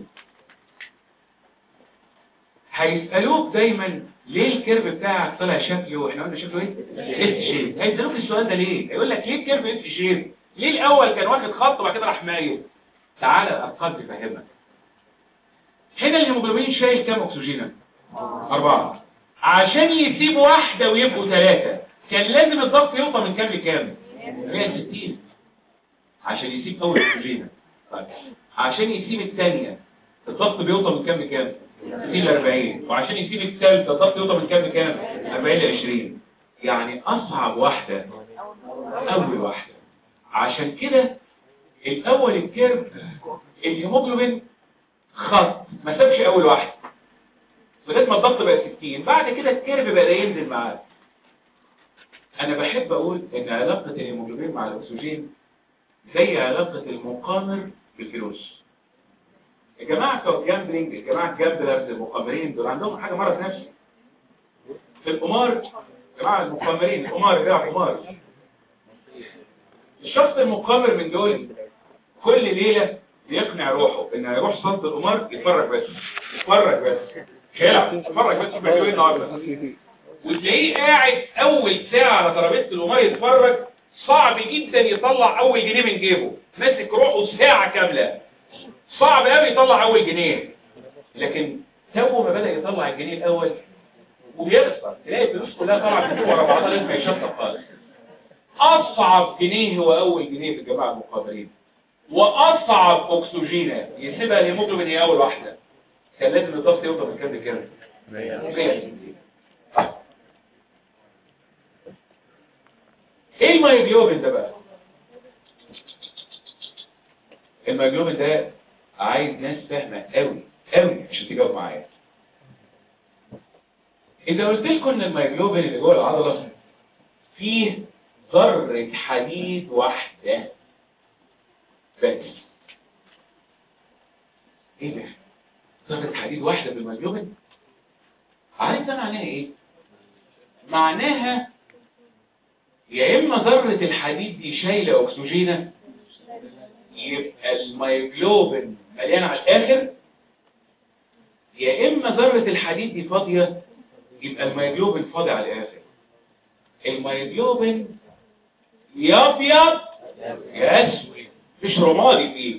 هيسألوك دايما ليه الكيرف بتاعك طلع شكله احنا قلنا شكله ايه اس شيب هيسالوك السؤال ده ليه هيقول لك ليه الكيرف اس شيب ليه الاول كان واخد خط وبعد كده راح مايل تعالى الارقام تفهمك هنا الهيموجلوبين شايل كام اكسجين اربعه عشان يسيب واحده ويبقوا ثلاثه كان لازم الضغط يوطى من كام لكام 160 عشان يسيب اول اكسجين طيب عشان يسيب الثانيه الضغط بيوطى من كام لكام يسيب 40 وعشان يسيب الثالثه الضغط يوطى من كام لكام 40 ل 20 يعني اصعب واحده اول واحده عشان كده الاول الكيرف الهيموجلوبين خط ما سابش اول واحده لغايه ما الضغط بقى 60 بعد كده الكيرف بقى ينزل معاه انا بحب اقول ان علاقه الهيموجلوبين مع الاكسجين زي علاقه المقامر بالفلوس الجماعة بتوع الجامبلينج الجماعة الجامبلرز المقامرين دول عندهم حاجة مرض نفسي في القمار جماعة المقامرين القمار بيلعب قمار الشخص المقامر من دول كل ليلة بيقنع روحه ان هيروح صد القمار يتفرج بس يتفرج بس مش هيلعب يتفرج بس بيعملوا ايه النهارده وتلاقيه قاعد اول ساعة على ترابيزة القمار يتفرج صعب جدا يطلع اول جنيه من جيبه ماسك روحه ساعة كاملة صعب قوي يطلع اول جنيه لكن تو ما بدأ يطلع الجنيه الاول وبيخسر تلاقي الفلوس كلها طالعه من ورا بعضها لازم يشطب خالص اصعب جنيه هو اول جنيه في الجماعه المقابلين واصعب اكسجينه يسيبها الهيموجلوبين هي اول واحده كان لازم الضغط يوصل من كام لكام 160 ايه المايجلوبين ده بقى المايجلوبين ده عايز ناس فاهمة قوي قوي عشان تجاوب معايا اذا قلت لكم ان المايجلوبين اللي جوه العضلة فيه ذرة حديد واحدة بس ايه ده ذرة حديد واحدة يا اما ذرة الحديد دي شايلة اكسجينة يبقى الميوجلوبين مليان على الاخر يا اما ذرة الحديد دي فاضية يبقى الميوجلوبين فاضي على الاخر الميوجلوبين يا ابيض يا اسود مش رمادي فيه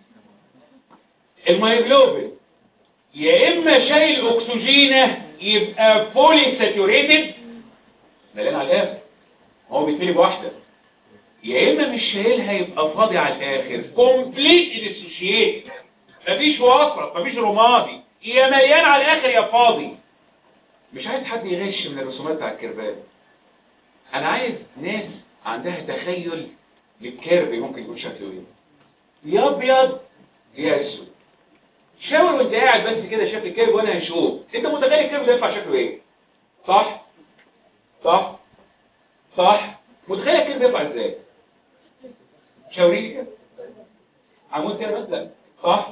الميوجلوبين يا اما شايل اكسجينة يبقى فولي ساتوريتد مليان على الاخر هو بيتملي بواحدة يا اما مش شايلها يبقى فاضي على الاخر كومبليت ديسوشيت مفيش وسط مفيش رمادي يا مليان على الاخر يا فاضي مش عايز حد يغش من الرسومات بتاع الكيرفات انا عايز ناس عندها تخيل للكيرف ممكن يكون شكله ايه يا ابيض يا اسود شاور وانت قاعد بس كده شكل الكيرف وانا هشوف انت متخيل الكيرف ده يطلع شكله ايه صح صح صح متخيل الكيرف يطلع ازاي شاوريلي كده عمود كده مثلا صح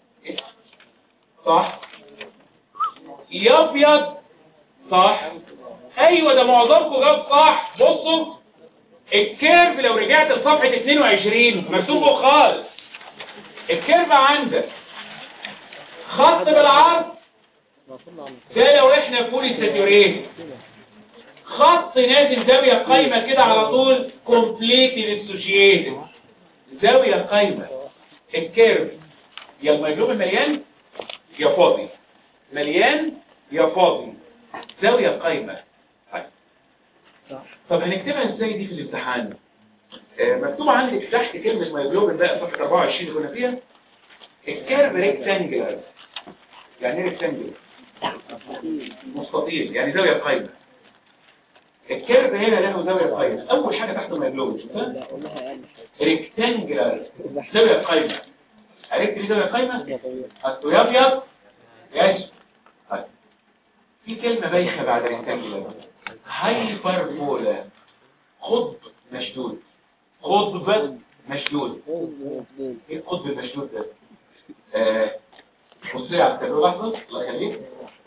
صح يا ابيض صح ايوه ده معظمكم جاب صح بصوا الكيرف لو رجعت لصفحه 22 مكتوب فوق خالص الكيرف عندك خط بالعرض ده لو احنا فولي ساتورين خط نازل زاويه قايمه كده على طول كومبليتلي اسوشيتد زاويه قايمه الكيرف يا الميجلوب مليان يا فاضي مليان يا فاضي زاويه قايمه طيب. طب هنكتبها ازاي دي في الامتحان آه مكتوب عندك تحت كلمه ميجلوبين بقى صفحه 24 اللي كنا فيها الكيرف ريكتانجلر يعني ايه ريكتانجلر مستطيل يعني زاويه قايمه الكيرف هنا له زاويه قايمه اول حاجه تحت الميجلوبين شفتها ريكتانجلر زاويه قايمه عرفت ليه زاويه قايمه اصله يا ابيض يا اسود طيب. في كلمه بايخه بعد ريكتانجلر هايبربولا قطب مشدود قطب مشدود ايه القطب المشدود ده آه، بص لي على التابلو لحظه الله يخليك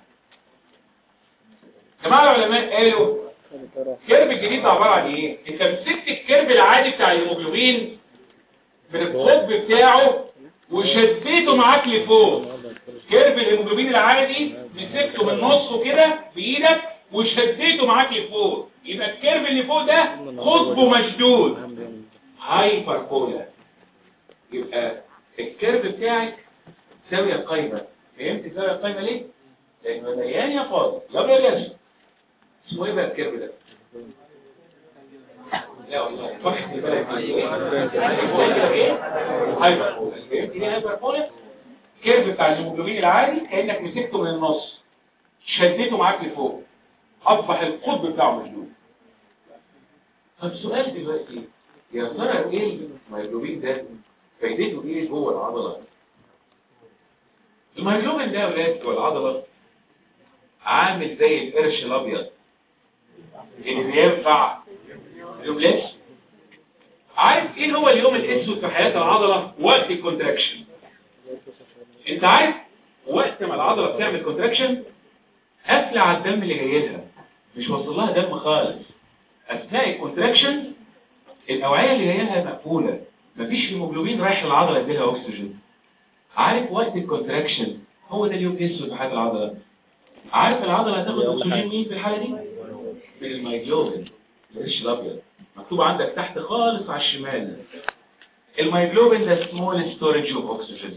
جماعه العلماء قالوا الكيرف الجديد ده عباره عن ايه انت مسكت الكيرف العادي بتاع الهيموجلوبين من القطب بتاعه وشديته معاك لفوق كيرف الهيموجلوبين العادي مسكته من نصه كده بايدك وشديته معاك لفوق يبقى الكيرف اللي فوق ده قطبه مشدود هايبر بولا يبقى الكيرف بتاعك زاويه قايمه فهمت الزاويه القايمه ليه لانه مليان يا فاضي يا ابيض يا اسود اسمه ايه بقى الكيرف ده لا والله فخد بالك هايبر بولا فهمت ليه هايبر بولا الكيرف بتاع الهيموجلوبين العادي كانك مسكته من النص شديته معاك لفوق اصبح القطب بتاعه مشدود طب سؤال دلوقتي يا ترى ايه الميجلوبين ده فايدته ايه جوه العضله الميجلوبين ده يا ولاد جوه العضله عامل زي القرش الابيض اللي بينفع اليوم عارف ايه هو اليوم الاسود في حياه العضله وقت الكونتراكشن انت عارف وقت ما العضله بتعمل كونتراكشن قافله على الدم اللي جاي لها مش واصل لها دم خالص اثناء الكونتراكشن الاوعيه اللي جايه لها مقفوله مفيش هيموجلوبين رايح للعضله يديلها اكسجين عارف وقت الكونتراكشن هو ده اليوم اسود في حياه العضله عارف العضله هتاخد اكسجين مين في الحاله دي من الميجلوبين القرش الابيض مكتوب عندك تحت خالص على الشمال الميجلوبين ده سمول ستورج اوف اوكسجين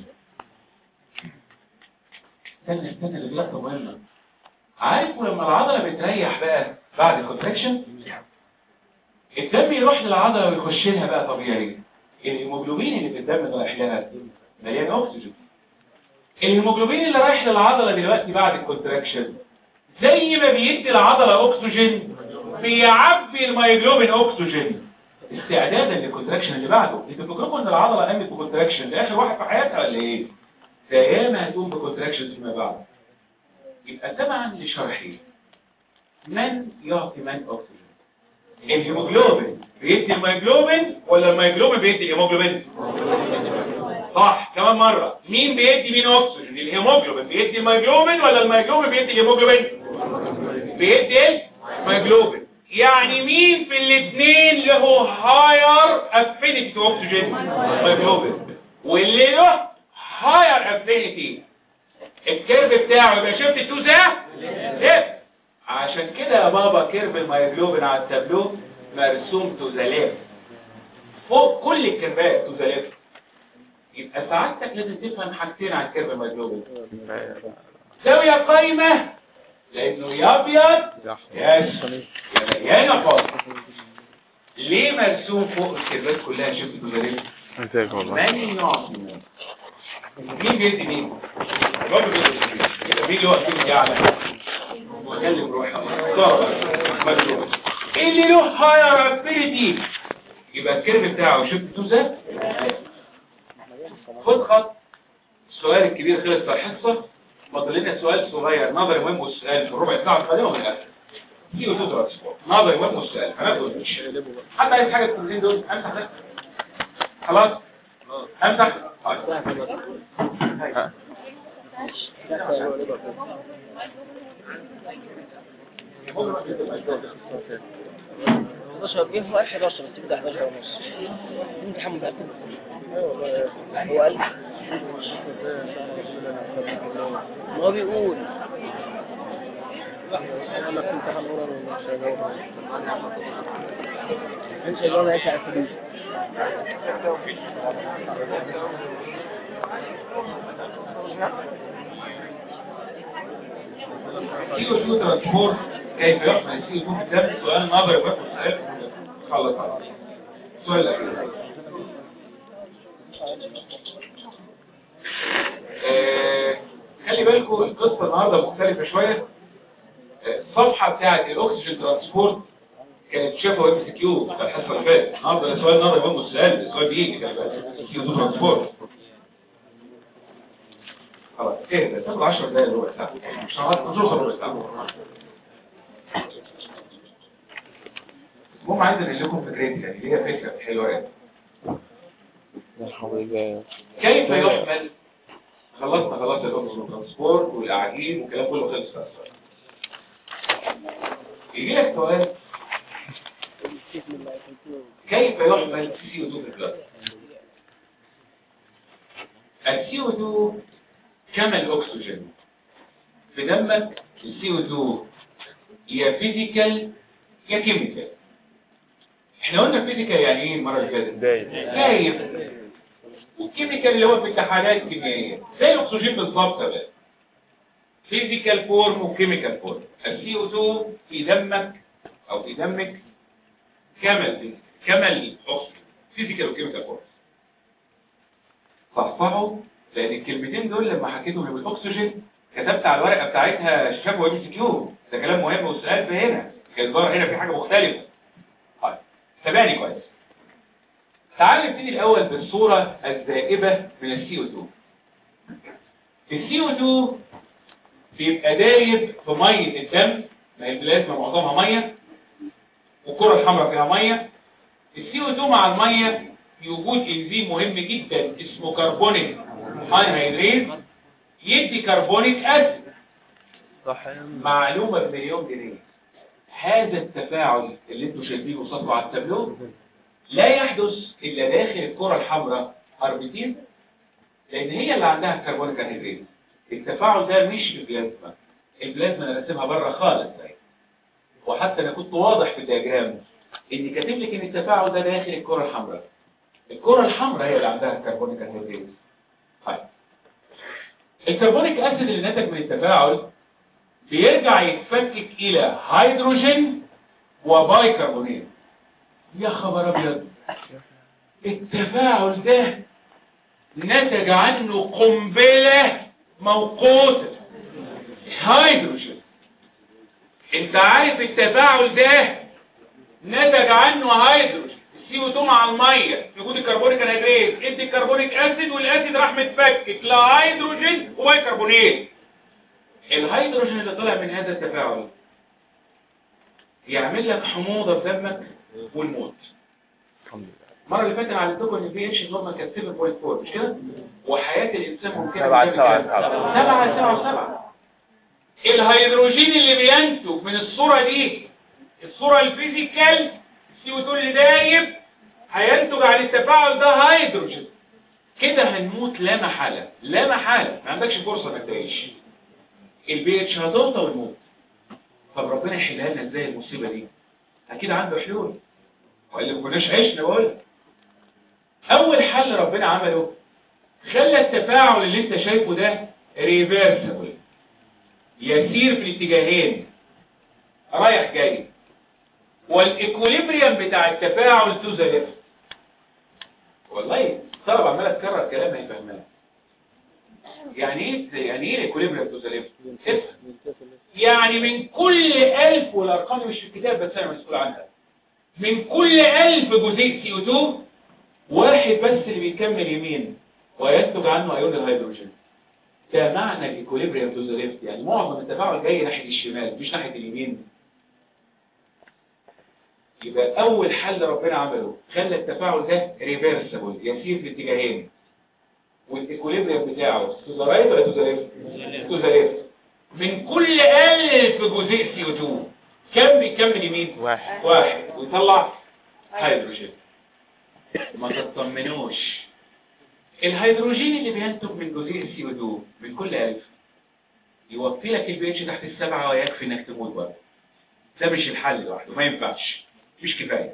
استنى استنى اللي لقطه مهمه عارف لما العضله بتريح بقى بعد الكونتراكشن الدم يروح للعضله ويخش لها بقى طبيعي الهيموجلوبين اللي في الدم اللي رايح لها مليان اكسجين الهيموجلوبين اللي رايح للعضله دلوقتي بعد الكونتراكشن زي ما بيدي العضله اكسجين بيعبي الميجلوبين اكسجين استعدادا للكونتراكشن اللي بعده انتوا فاكرين ان العضله قامت بكونتراكشن ده اخر واحد في حياتها ولا ايه ده ياما هتقوم بكونتراكشن فيما بعد يبقى تبعا لشرحي من يعطي من اكسجين الهيموجلوبين بيدي الميجلوبين ولا الميجلوبين بيدي الهيموجلوبين صح كمان مرة مين بيدي مين اكسجين الهيموجلوبين بيدي الميجلوبين ولا الميجلوبين بيدي الهيموجلوبين بيدي الميجلوبين يعني مين في الاثنين له هاير افينيتي تو اوكسجين هيموجلوبين واللي له هاير افينيتي الكيرف بتاعه يبقى شفت التو ده ليفت عشان كده يا بابا كيرف المايجلوبين على التابلو مرسوم تو ذا ليفت فوق كل الكيرفات تو ذا ليفت يبقى سعادتك لازم تفهم حاجتين عن كيرف المايجلوبين زاوية قايمة لانه يا ابيض يا اسود يا مليانة فاضي ليه مرسوم فوق الكيرفات كلها شفت تو ذا ليفت مزاج والله ماني نوع منهم. مين بيدي مين الراجل بيدي مين يبقى مين اللي هو كده يعلم وكلم روحه مجنون. ايه اللي له هاير ابيليتي يبقى الكيرف بتاعه شفت توزة خد خط السؤال الكبير خلص في الحصه فاضل لنا سؤال صغير نظري مهم والسؤال في الربع ساعه القادمه من الاخر دي وتو ترانسبورت نظري مهم والسؤال هناخد مش حد عايز حاجه في الاثنين دول امسح ده خلاص امسح طيب. جه هو 11 بس بدا 11 ونص امتحان متأكد هو قال ما هو بيقول انا في امتحان اورال ومش هجاوب انت اللي انا ايش عارفين سي او 2 ترانسبورت كيف يحمل سي او 2 في الدم سؤال نظري مهم والسؤال خلص على طول. السؤال الاخير آه، خلي بالكم القصه النهارده مختلفه شويه آه، الصفحه بتاعت الاكسجين ترانسبورت كانت شافه ام سي كيو في الحصه اللي فاتت النهارده ده سؤال نظري مهم والسؤال السؤال بيجي خلي بالك سي او 2 ترانسبورت خلاص ايه ده تاخد 10 دقايق ربع ساعه مش هنقعد نوصل ربع ساعه المهم عايز انقل لكم فكرتي يعني هي فكره حلوه يعني كيف يحمل خلصنا خلاص الاكسجين والترانسبورت والاعاجيب والكلام كله خلص في السؤال يجي لك سؤال كيف يحمل سي او 2 في البلد السي او 2 كما الاكسجين في دمك السي او 2 يا فيزيكال يا كيميكال احنا قلنا فيزيكال يعني ايه المره اللي فاتت دايب والكيميكال اللي هو في التحالات الكيميائيه زي الاكسجين بالظبط بقى فيزيكال فورم وكيميكال فورم السي او 2 في دمك او في دمك كمل كمل الاكسجين فيزيكال وكيميكال فورم صحصحوا لان الكلمتين دول لما حكيتهم بالاكسجين كتبت على الورقه بتاعتها شافوا ام سي كيو ده كلام مهم والسؤال في هنا كان ظاهر هنا في حاجه مختلفه طيب تابعني كويس تعال نبتدي الاول بالصوره الذائبه من السي او 2 السي او 2 بيبقى دايب في ميه الدم ما هي البلازما معظمها ميه والكره الحمراء فيها ميه السي او 2 مع الميه يوجد انزيم مهم جدا اسمه كربونيك هايدريز يدي كربونيك اسيد معلومه بمليون جنيه هذا التفاعل اللي انتوا شايفينه صفوا على التابلو لا يحدث الا داخل الكره الحمراء اربيتين لان هي اللي عندها كربونيك انهيدريز التفاعل ده مش في البلازما البلازما انا راسمها بره خالص اهي وحتى انا كنت واضح في الدياجرام اني كاتب لك ان التفاعل ده داخل الكره الحمراء الكره الحمراء هي اللي عندها كربونيك انهيدريز طيب الكربونيك اسيد اللي نتج من التفاعل بيرجع يتفكك الى هيدروجين وبايكربونات يا خبر ابيض التفاعل ده نتج عنه قنبله موقوته هيدروجين انت عارف التفاعل ده نتج عنه هيدروجين السي او 2 مع الميه وجود الكربونيك انهيدريز ادي الكربونيك اسيد والاسيد راح متفكك لهيدروجين وبايكربونات الهيدروجين اللي طلع من هذا التفاعل يعمل لك حموضه في دمك والموت المره اللي فاتت انا علمتكم ان البي اتش نورمال كانت 7.4 مش كده وحياه الانسان ممكن سبعة سبعة سبعة 7 7 7 الهيدروجين اللي بينتج من الصوره دي الصورة الفيزيكال السي او 2 اللي دايب هينتج عن التفاعل ده هيدروجين كده هنموت لا محالة لا محالة ما عندكش فرصة انك تعيش البي اتش هتوطى ونموت طب ربنا يحلها لنا ازاي المصيبة دي اكيد عنده حلول والا ما كناش عشنا بقول اول حل ربنا عمله خلى التفاعل اللي انت شايفه ده ريفيرسبل يسير في الاتجاهين رايح جاي والايكوليبريم بتاع التفاعل تو ذا ليفت والله الطلبه عماله تكرر كلام ما يفهمها يعني ايه يعني ايه الايكوليبريم تو ذا ليفت يعني من كل ألف والأرقام دي مش في الكتاب بس أنا مسؤول عنها من كل ألف جزيء سي او 2 واحد بس اللي بيكمل يمين وينتج عنه أيون الهيدروجين ده معنى الايكوليبريم تو ذا ليفت يعني معظم التفاعل جاي ناحية الشمال مش ناحية اليمين يبقى أول حل ربنا عمله خلى التفاعل ده ريفيرسبل يسير في اتجاهين والايكوليبريم بتاعه تو ذا رايت ولا تو ذا ليفت؟ تو ذا ليفت من كل ألف جزيء سي او 2 كم بيكمل يمين؟ واحد واحد ويطلع هيدروجين ما تطمنوش الهيدروجين اللي بينتج من جزيء سي او 2 من كل ألف يوفي لك البي اتش تحت السبعة ويكفي انك تموت برضه ده مش الحل لوحده ما ينفعش مش كفاية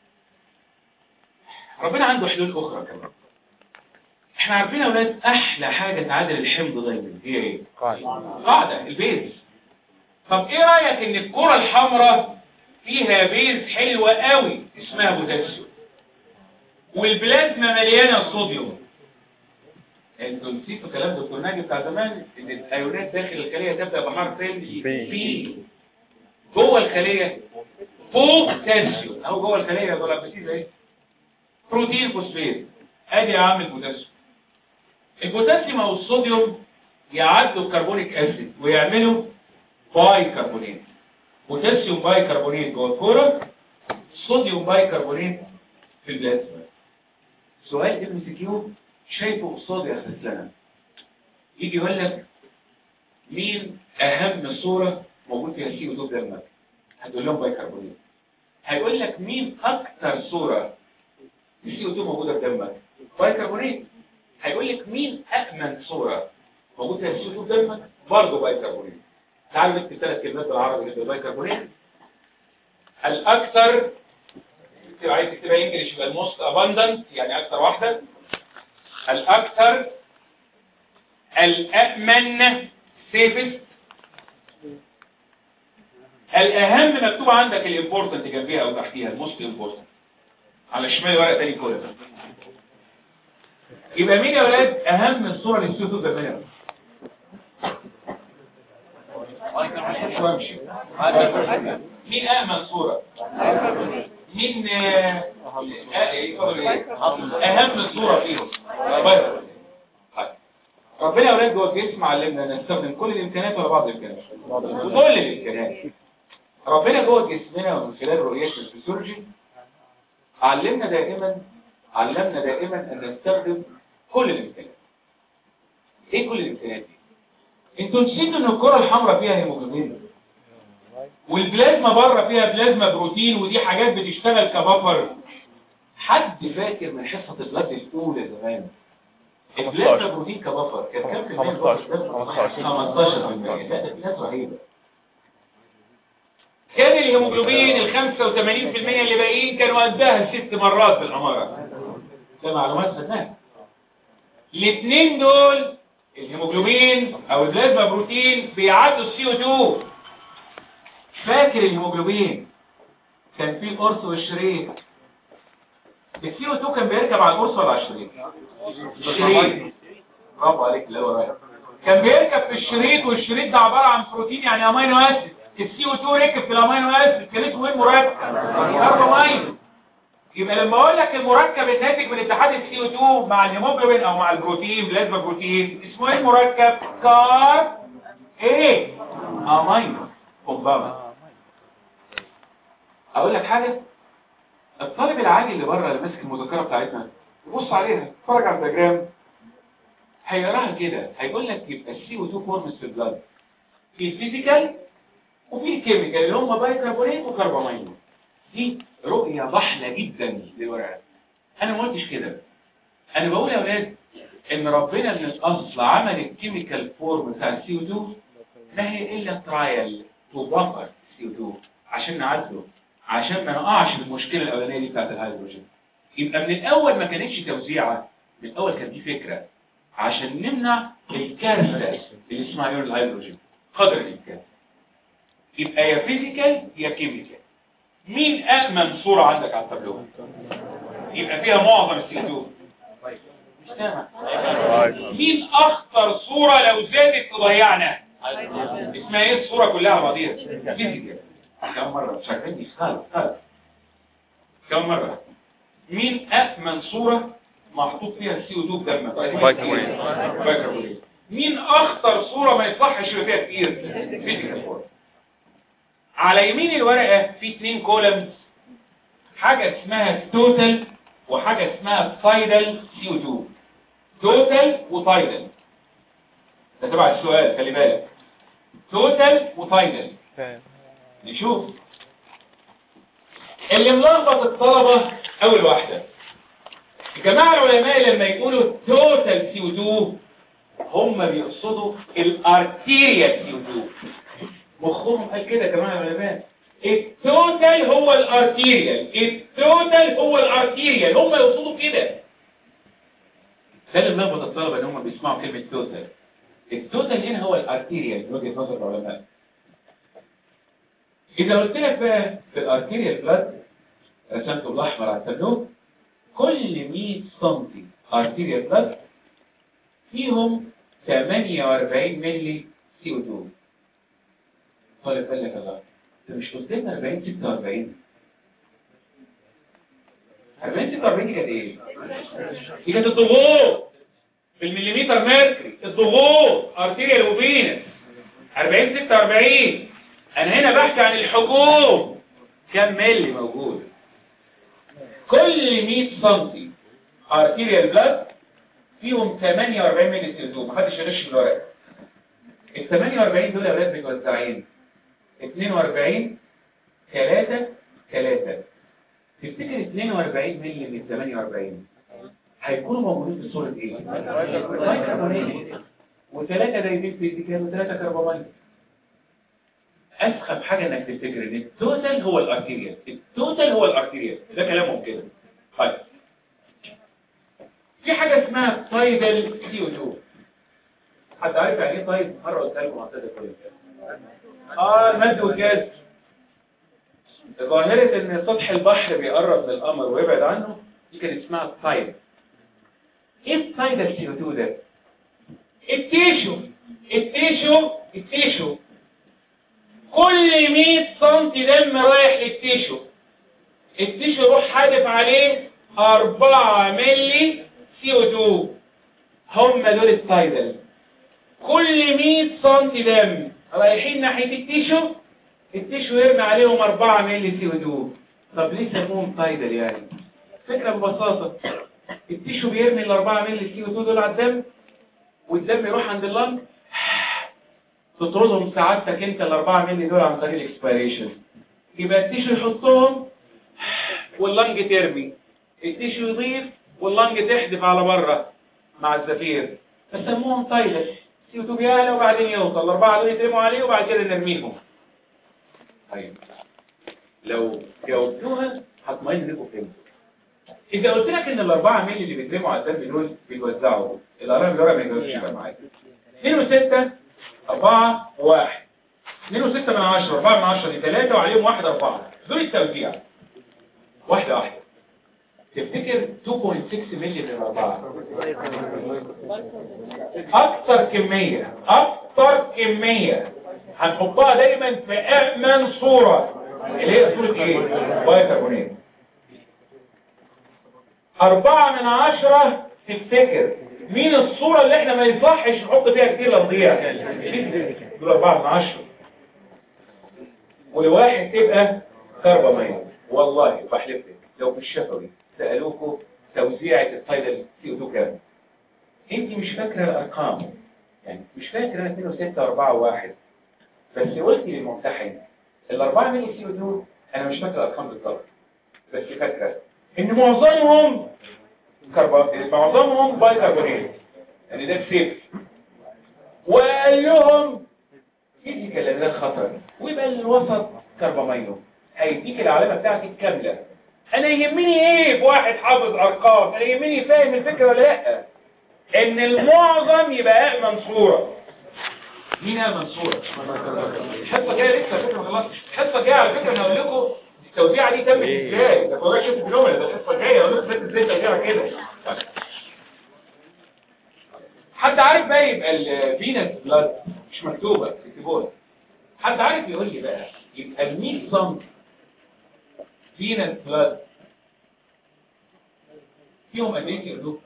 ربنا عنده حلول أخرى كمان احنا عارفين يا اولاد احلى حاجة تعادل الحمض دايما هي ايه قاعد قاعدة البيز طب ايه رأيك ان الكرة الحمراء فيها بيز حلوة قوي اسمها بوتاسيوم والبلازما مليانة صوديوم انتوا نسيتوا كلام دكتور ناجي بتاع زمان ان الايونات داخل الخلية تبدأ بحرف ال بي. بي جوه الخلية بوتاسيوم او جوه الخلية دول بسيط ايه بروتين فوسفات ادي يا عم البوتاسيوم البوتاسيوم او الصوديوم يعدوا الكربونيك اسيد ويعملوا باي كربونات بوتاسيوم باي كربونات جوه الكوره صوديوم باي كربونات في البلازما سؤال ام سي كيو شايفه قصاد يا اخي السنه يجي يقول لك مين اهم صوره موجود فيها سي او 2 في دمك هتقول لهم باي كربونات هيقول لك مين اكتر صوره السي او 2 موجوده في دمك باي كربونات هيقول لك مين أأمن صورة موجود فيها السي او 2 في دمك برضه باي كربونات تعالوا نكتب ثلاث كلمات بالعربي كده باي كربونات الأكثر تكتب عايز تكتبها انجلش يبقى الموست اباندنت يعني أكثر واحدة الأكثر الأأمن سيفست الأهم مكتوب عندك الامبورتنت جنبيها أو تحتيها الموست امبورتنت على شمال ورقة تاني كولم يبقى مين يا ولاد اهم الصورة للسيوتو زمان وامشي مين اهم صورة مين آه، آه، إيه، يقولوا إيه؟ اهم صورة فيهم طيب. ربنا يا ولاد جوه الجسم علمنا نستخدم كل الامكانيات ولا بعض الامكانيات كل الامكانيات ربنا جوه جسمنا ومن خلال رؤيات الفسيولوجي علمنا دائما علمنا دائما ان نستخدم كل الامكانيات ايه كل الامكانيات دي انتوا نسيتوا ان الكره الحمراء فيها هيموجلوبين والبلازما بره فيها بلازما بروتين ودي حاجات بتشتغل كبفر حد فاكر من حصه البلاد الاولى زمان البلازما بروتين كبفر كان كام في المية 15 15 لا ده في ناس رهيبه كان الهيموجلوبين ال 85% اللي باقيين كانوا قدها ست مرات في العماره ده معلومات خدناها الاثنين دول الهيموجلوبين او البلازما بروتين بيعدوا السي او 2 فاكر الهيموجلوبين كان فيه قرص والشريط السي او 2 كان بيركب على القرص ولا على الشريط الشريط برافو عليك اللي هو رايح كان بيركب في الشريط والشريط ده عباره عن بروتين يعني امينو اسيد السي او 2 ركب في الامينو اسيد كان اسمه ايه المركب كاربامين يبقى لما اقول لك المركب الناتج من اتحاد السي او 2 مع الهيموجلوبين او مع البروتين بلازما بروتين اسمه ايه المركب كار ايه امينو كومباوند اقول لك حاجه الطالب العادي اللي بره اللي ماسك المذكره بتاعتنا يبص عليها اتفرج على الدياجرام هيقراها كده هيقول لك يبقى السي او 2 فورمز في البلاد في الفيزيكال وفي الكيميكال اللي هم بايكربونات وكربامين دي رؤية ضحلة جدا للورقة انا ما قلتش كده انا بقول يا اولاد ان ربنا من الاصل عمل الكيميكال فورم بتاع السي او 2 ما هي الا ترايل تو بفر سي او 2 عشان نعدله عشان ما نقعش في المشكله الاولانيه دي بتاعت الهيدروجين يبقى من الاول ما كانتش توزيعه من الاول كانت دي فكره عشان نمنع الكارثه اللي اسمها يون الهيدروجين قدر الامكان يبقى يا فيزيكال يا كيميكال مين امن صوره عندك على التابلو يبقى فيها معظم السي 2 مش سامع مين اخطر صوره لو زادت تضيعنا اسمها ايه الصوره كلها على بعضيها فيزيكال كم مره مش عارفين خالص خالص كم مره مين أأمن صورة محطوط فيها السي او 2 بدمك بايكربونات. بايكربونات. مين أخطر صورة ما يصحش يبقى فيها كتير فيزيكال فورم على يمين الورقة في اتنين كولمز حاجة اسمها توتال وحاجة اسمها تايدال سي او 2 توتال وتايدال ده تبع السؤال خلي بالك توتال وتايدال نشوف اللي ملخبط الطلبة أول واحدة الجماعة العلماء لما يقولوا توتال سي 2 هم بيقصدوا الارتيريال سي 2 مخهم قال كده يا جماعة العلماء التوتال هو الارتيريال التوتال هو الارتيريال هم يقصدوا كده ده اللي ملخبط الطلبة ان هم بيسمعوا كلمة توتال التوتال هنا هو الارتيريال من وجهة نظر العلماء إذا قلت لك بقى في الارتيريال بلاد رسمته بالأحمر على التابلو كل 100 سم ارتيريال بلاد فيهم 48 ملي سي او 2 طالب قال لك الله انت مش قلت لنا 40 46 40 46 دي كانت ايه؟ دي كانت الضغوط بالمليمتر متري الضغوط ارتيريال وفينس 40 46 انا هنا بحكي عن الحجوم كم ملي موجود كل 100 سم ارتيريال بلاد فيهم 48 ملي سيرتوم محدش يغش من الورق ال 48 دول يا ولاد متوزعين 42 3 3 تفتكر 42 ملي من 48 هيكونوا موجودين في صورة ايه؟ بايكربونات وثلاثة دايبين فيزيكال وثلاثة كربونات اسخف حاجة انك تفتكر ان التوتال هو الارتيريال التوتال هو الارتيريال ده كلامهم كده طيب في حاجة اسمها تايدال سي او 2 حد عارف يعني ايه تايد مرة قلت لكم عن تايدال اه المد والجاز ظاهرة ان سطح البحر بيقرب من القمر ويبعد عنه دي كان اسمها التايد ايه التايدال سي او 2 ده التيشو التيشو التيشو كل 100 سم دم رايح للتيشو التيشو يروح حادف عليه 4 ملي سي او 2 هم دول التايدل كل 100 سم دم رايحين ناحية التيشو التيشو يرمي عليهم 4 ملي سي او 2 طب ليه سموهم تايدل يعني فكرة ببساطة التيشو بيرمي ال 4 ملي سي او 2 دول على الدم والدم يروح عند اللنج تطردهم سعادتك انت ال 4 ملي دول عن طريق الاكسبيريشن يبقى التيشو يحطهم واللنج ترمي التيشو يضيف واللنج تحدف على بره مع الزفير فسموهم تايلس سي 2 بيعلى وبعدين يوصل الاربعه دول يترموا عليه وبعد كده نرميهم طيب لو جاوبتوها هتميز لكم فهمتوا اذا قلت لك ان الاربعه ملي اللي بيترموا على الدم دول بيتوزعوا الارقام الورقه ما يجوزش يبقى معاك 2 و6 4 1 2 و6 من 10 4 من 10 دي 3 وعليهم 1 4 دول التوزيع واحده واحده تفتكر 2.6 مللي من الأربعة أكتر كمية أكتر كمية هنحطها دايما في أأمن صورة اللي هي صورة إيه؟ بايكربونات أربعة من عشرة تفتكر مين الصورة اللي احنا ما يصحش نحط فيها كتير لنضيع دول أربعة من عشرة والواحد تبقى كربامين والله بحلف لك لو في الشفوي سألوكوا توزيعة التايدل سي او 2 كام انت مش فاكرة الارقام يعني مش فاكرة انا 2 و6 و4 و1 بس قلت للممتحن الأربعة ملي كيلو دول أنا مش فاكر الأرقام بالظبط بس فاكرة إن معظمهم كربون معظمهم بايكربونات يعني ده بسيف وقال لهم فيزيكال لان ده خطر ويبقى الوسط كربامينو هيديك العلامة بتاعتي كاملة انا يهمني ايه في واحد حافظ ارقام انا يهمني فاهم الفكرة ولا لا ان المعظم يبقى امن صورة مين امن صورة الحصة جاية لسه فكرة ما خلصتش الحصة جاية على فكرة انا اقول لكم التوزيعة دي تمت ازاي ده كوراك شفت فينومينا ده الحصة الجاية اقول لكم ازاي التوزيعة كده حد عارف بقى يبقى الفينس بلاد مش مكتوبة اكتبوها حد عارف يقول لي بقى يبقى ال 100 سم فينس بلاد فيهم قد ايه كيلو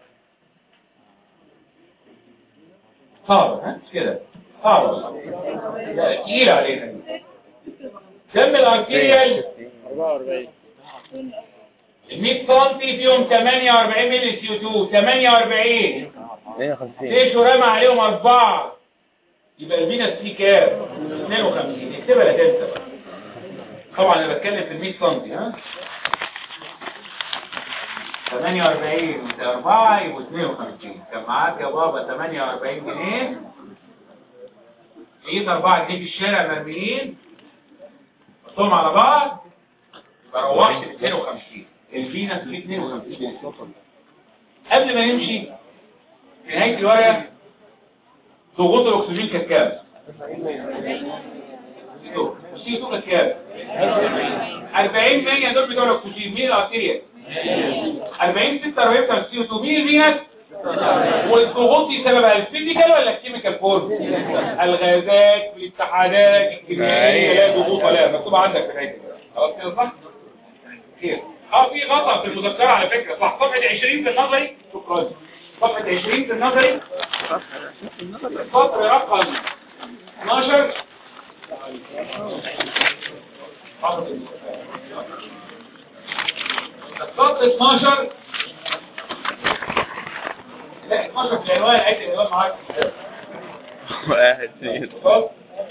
صعب ها مش كده صعب والله لا تقيل علينا دي دم الارتيريال 44 ال 100 سم فيهم 48 مللي سي 2 48 150 ليش رمى عليهم أربعة يبقى الفينس فيه كام 52 اكتبها لا تنسى بقى طبعا انا بتكلم في ال 100 سم ها 48 وانت 4 يبقوا 52 كان معاك يا بابا 48 جنيه لقيت 4 جنيه في الشارع مرميين حطهم على بعض يبقى روحت ب 52 الفينس فيه 52 جنيه قبل ما نمشي في نهاية الورقة ضغوط الأكسجين كانت كام؟ سي 2 كانت كام؟ 40 مية دول بتوع الأكسجين مين الأرتيريا؟ 40 46 بتوع السي 2 مين الفينس؟ والضغوط دي سببها الفيزيكال ولا الكيميكال فورم؟ الغازات الاتحادات الكيميائية لا ضغوط ولا مكتوبة عندك في الحته خلاص كده صح؟ خير اه في غلطة في المذكرة على فكرة صح صفحة 20 في النظري شكرا صفحة 20 في النظري السطر رقم 12 السطر 12 لا 12 في العنوان عيد العنوان معاك واحد اثنين خلاص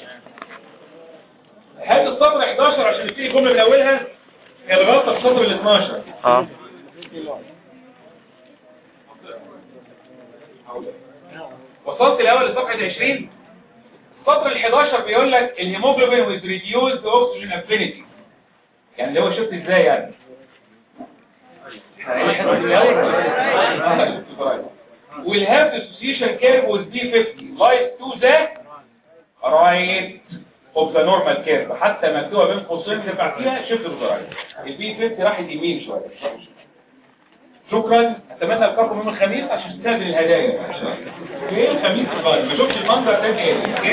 هات السطر 11 عشان نبتدي الجملة من أولها هي الغلطة في السطر ال 12 اه وصلت الاول لصفحه 20 السطر ال 11 بيقول لك الهيموجلوبين with reduced oxygen affinity يعني اللي هو شفت ازاي يعني will have the association curve with D50 like to the right of the normal curve حتى مكتوبه بين قوسين تبعتيها شفت الزراير البي 50 راحت يمين شويه شكرا اتمنى القاكم يوم الخميس عشان تستقبل الهدايا اوكي الخميس القادم ما شفتش المنظر ده تاني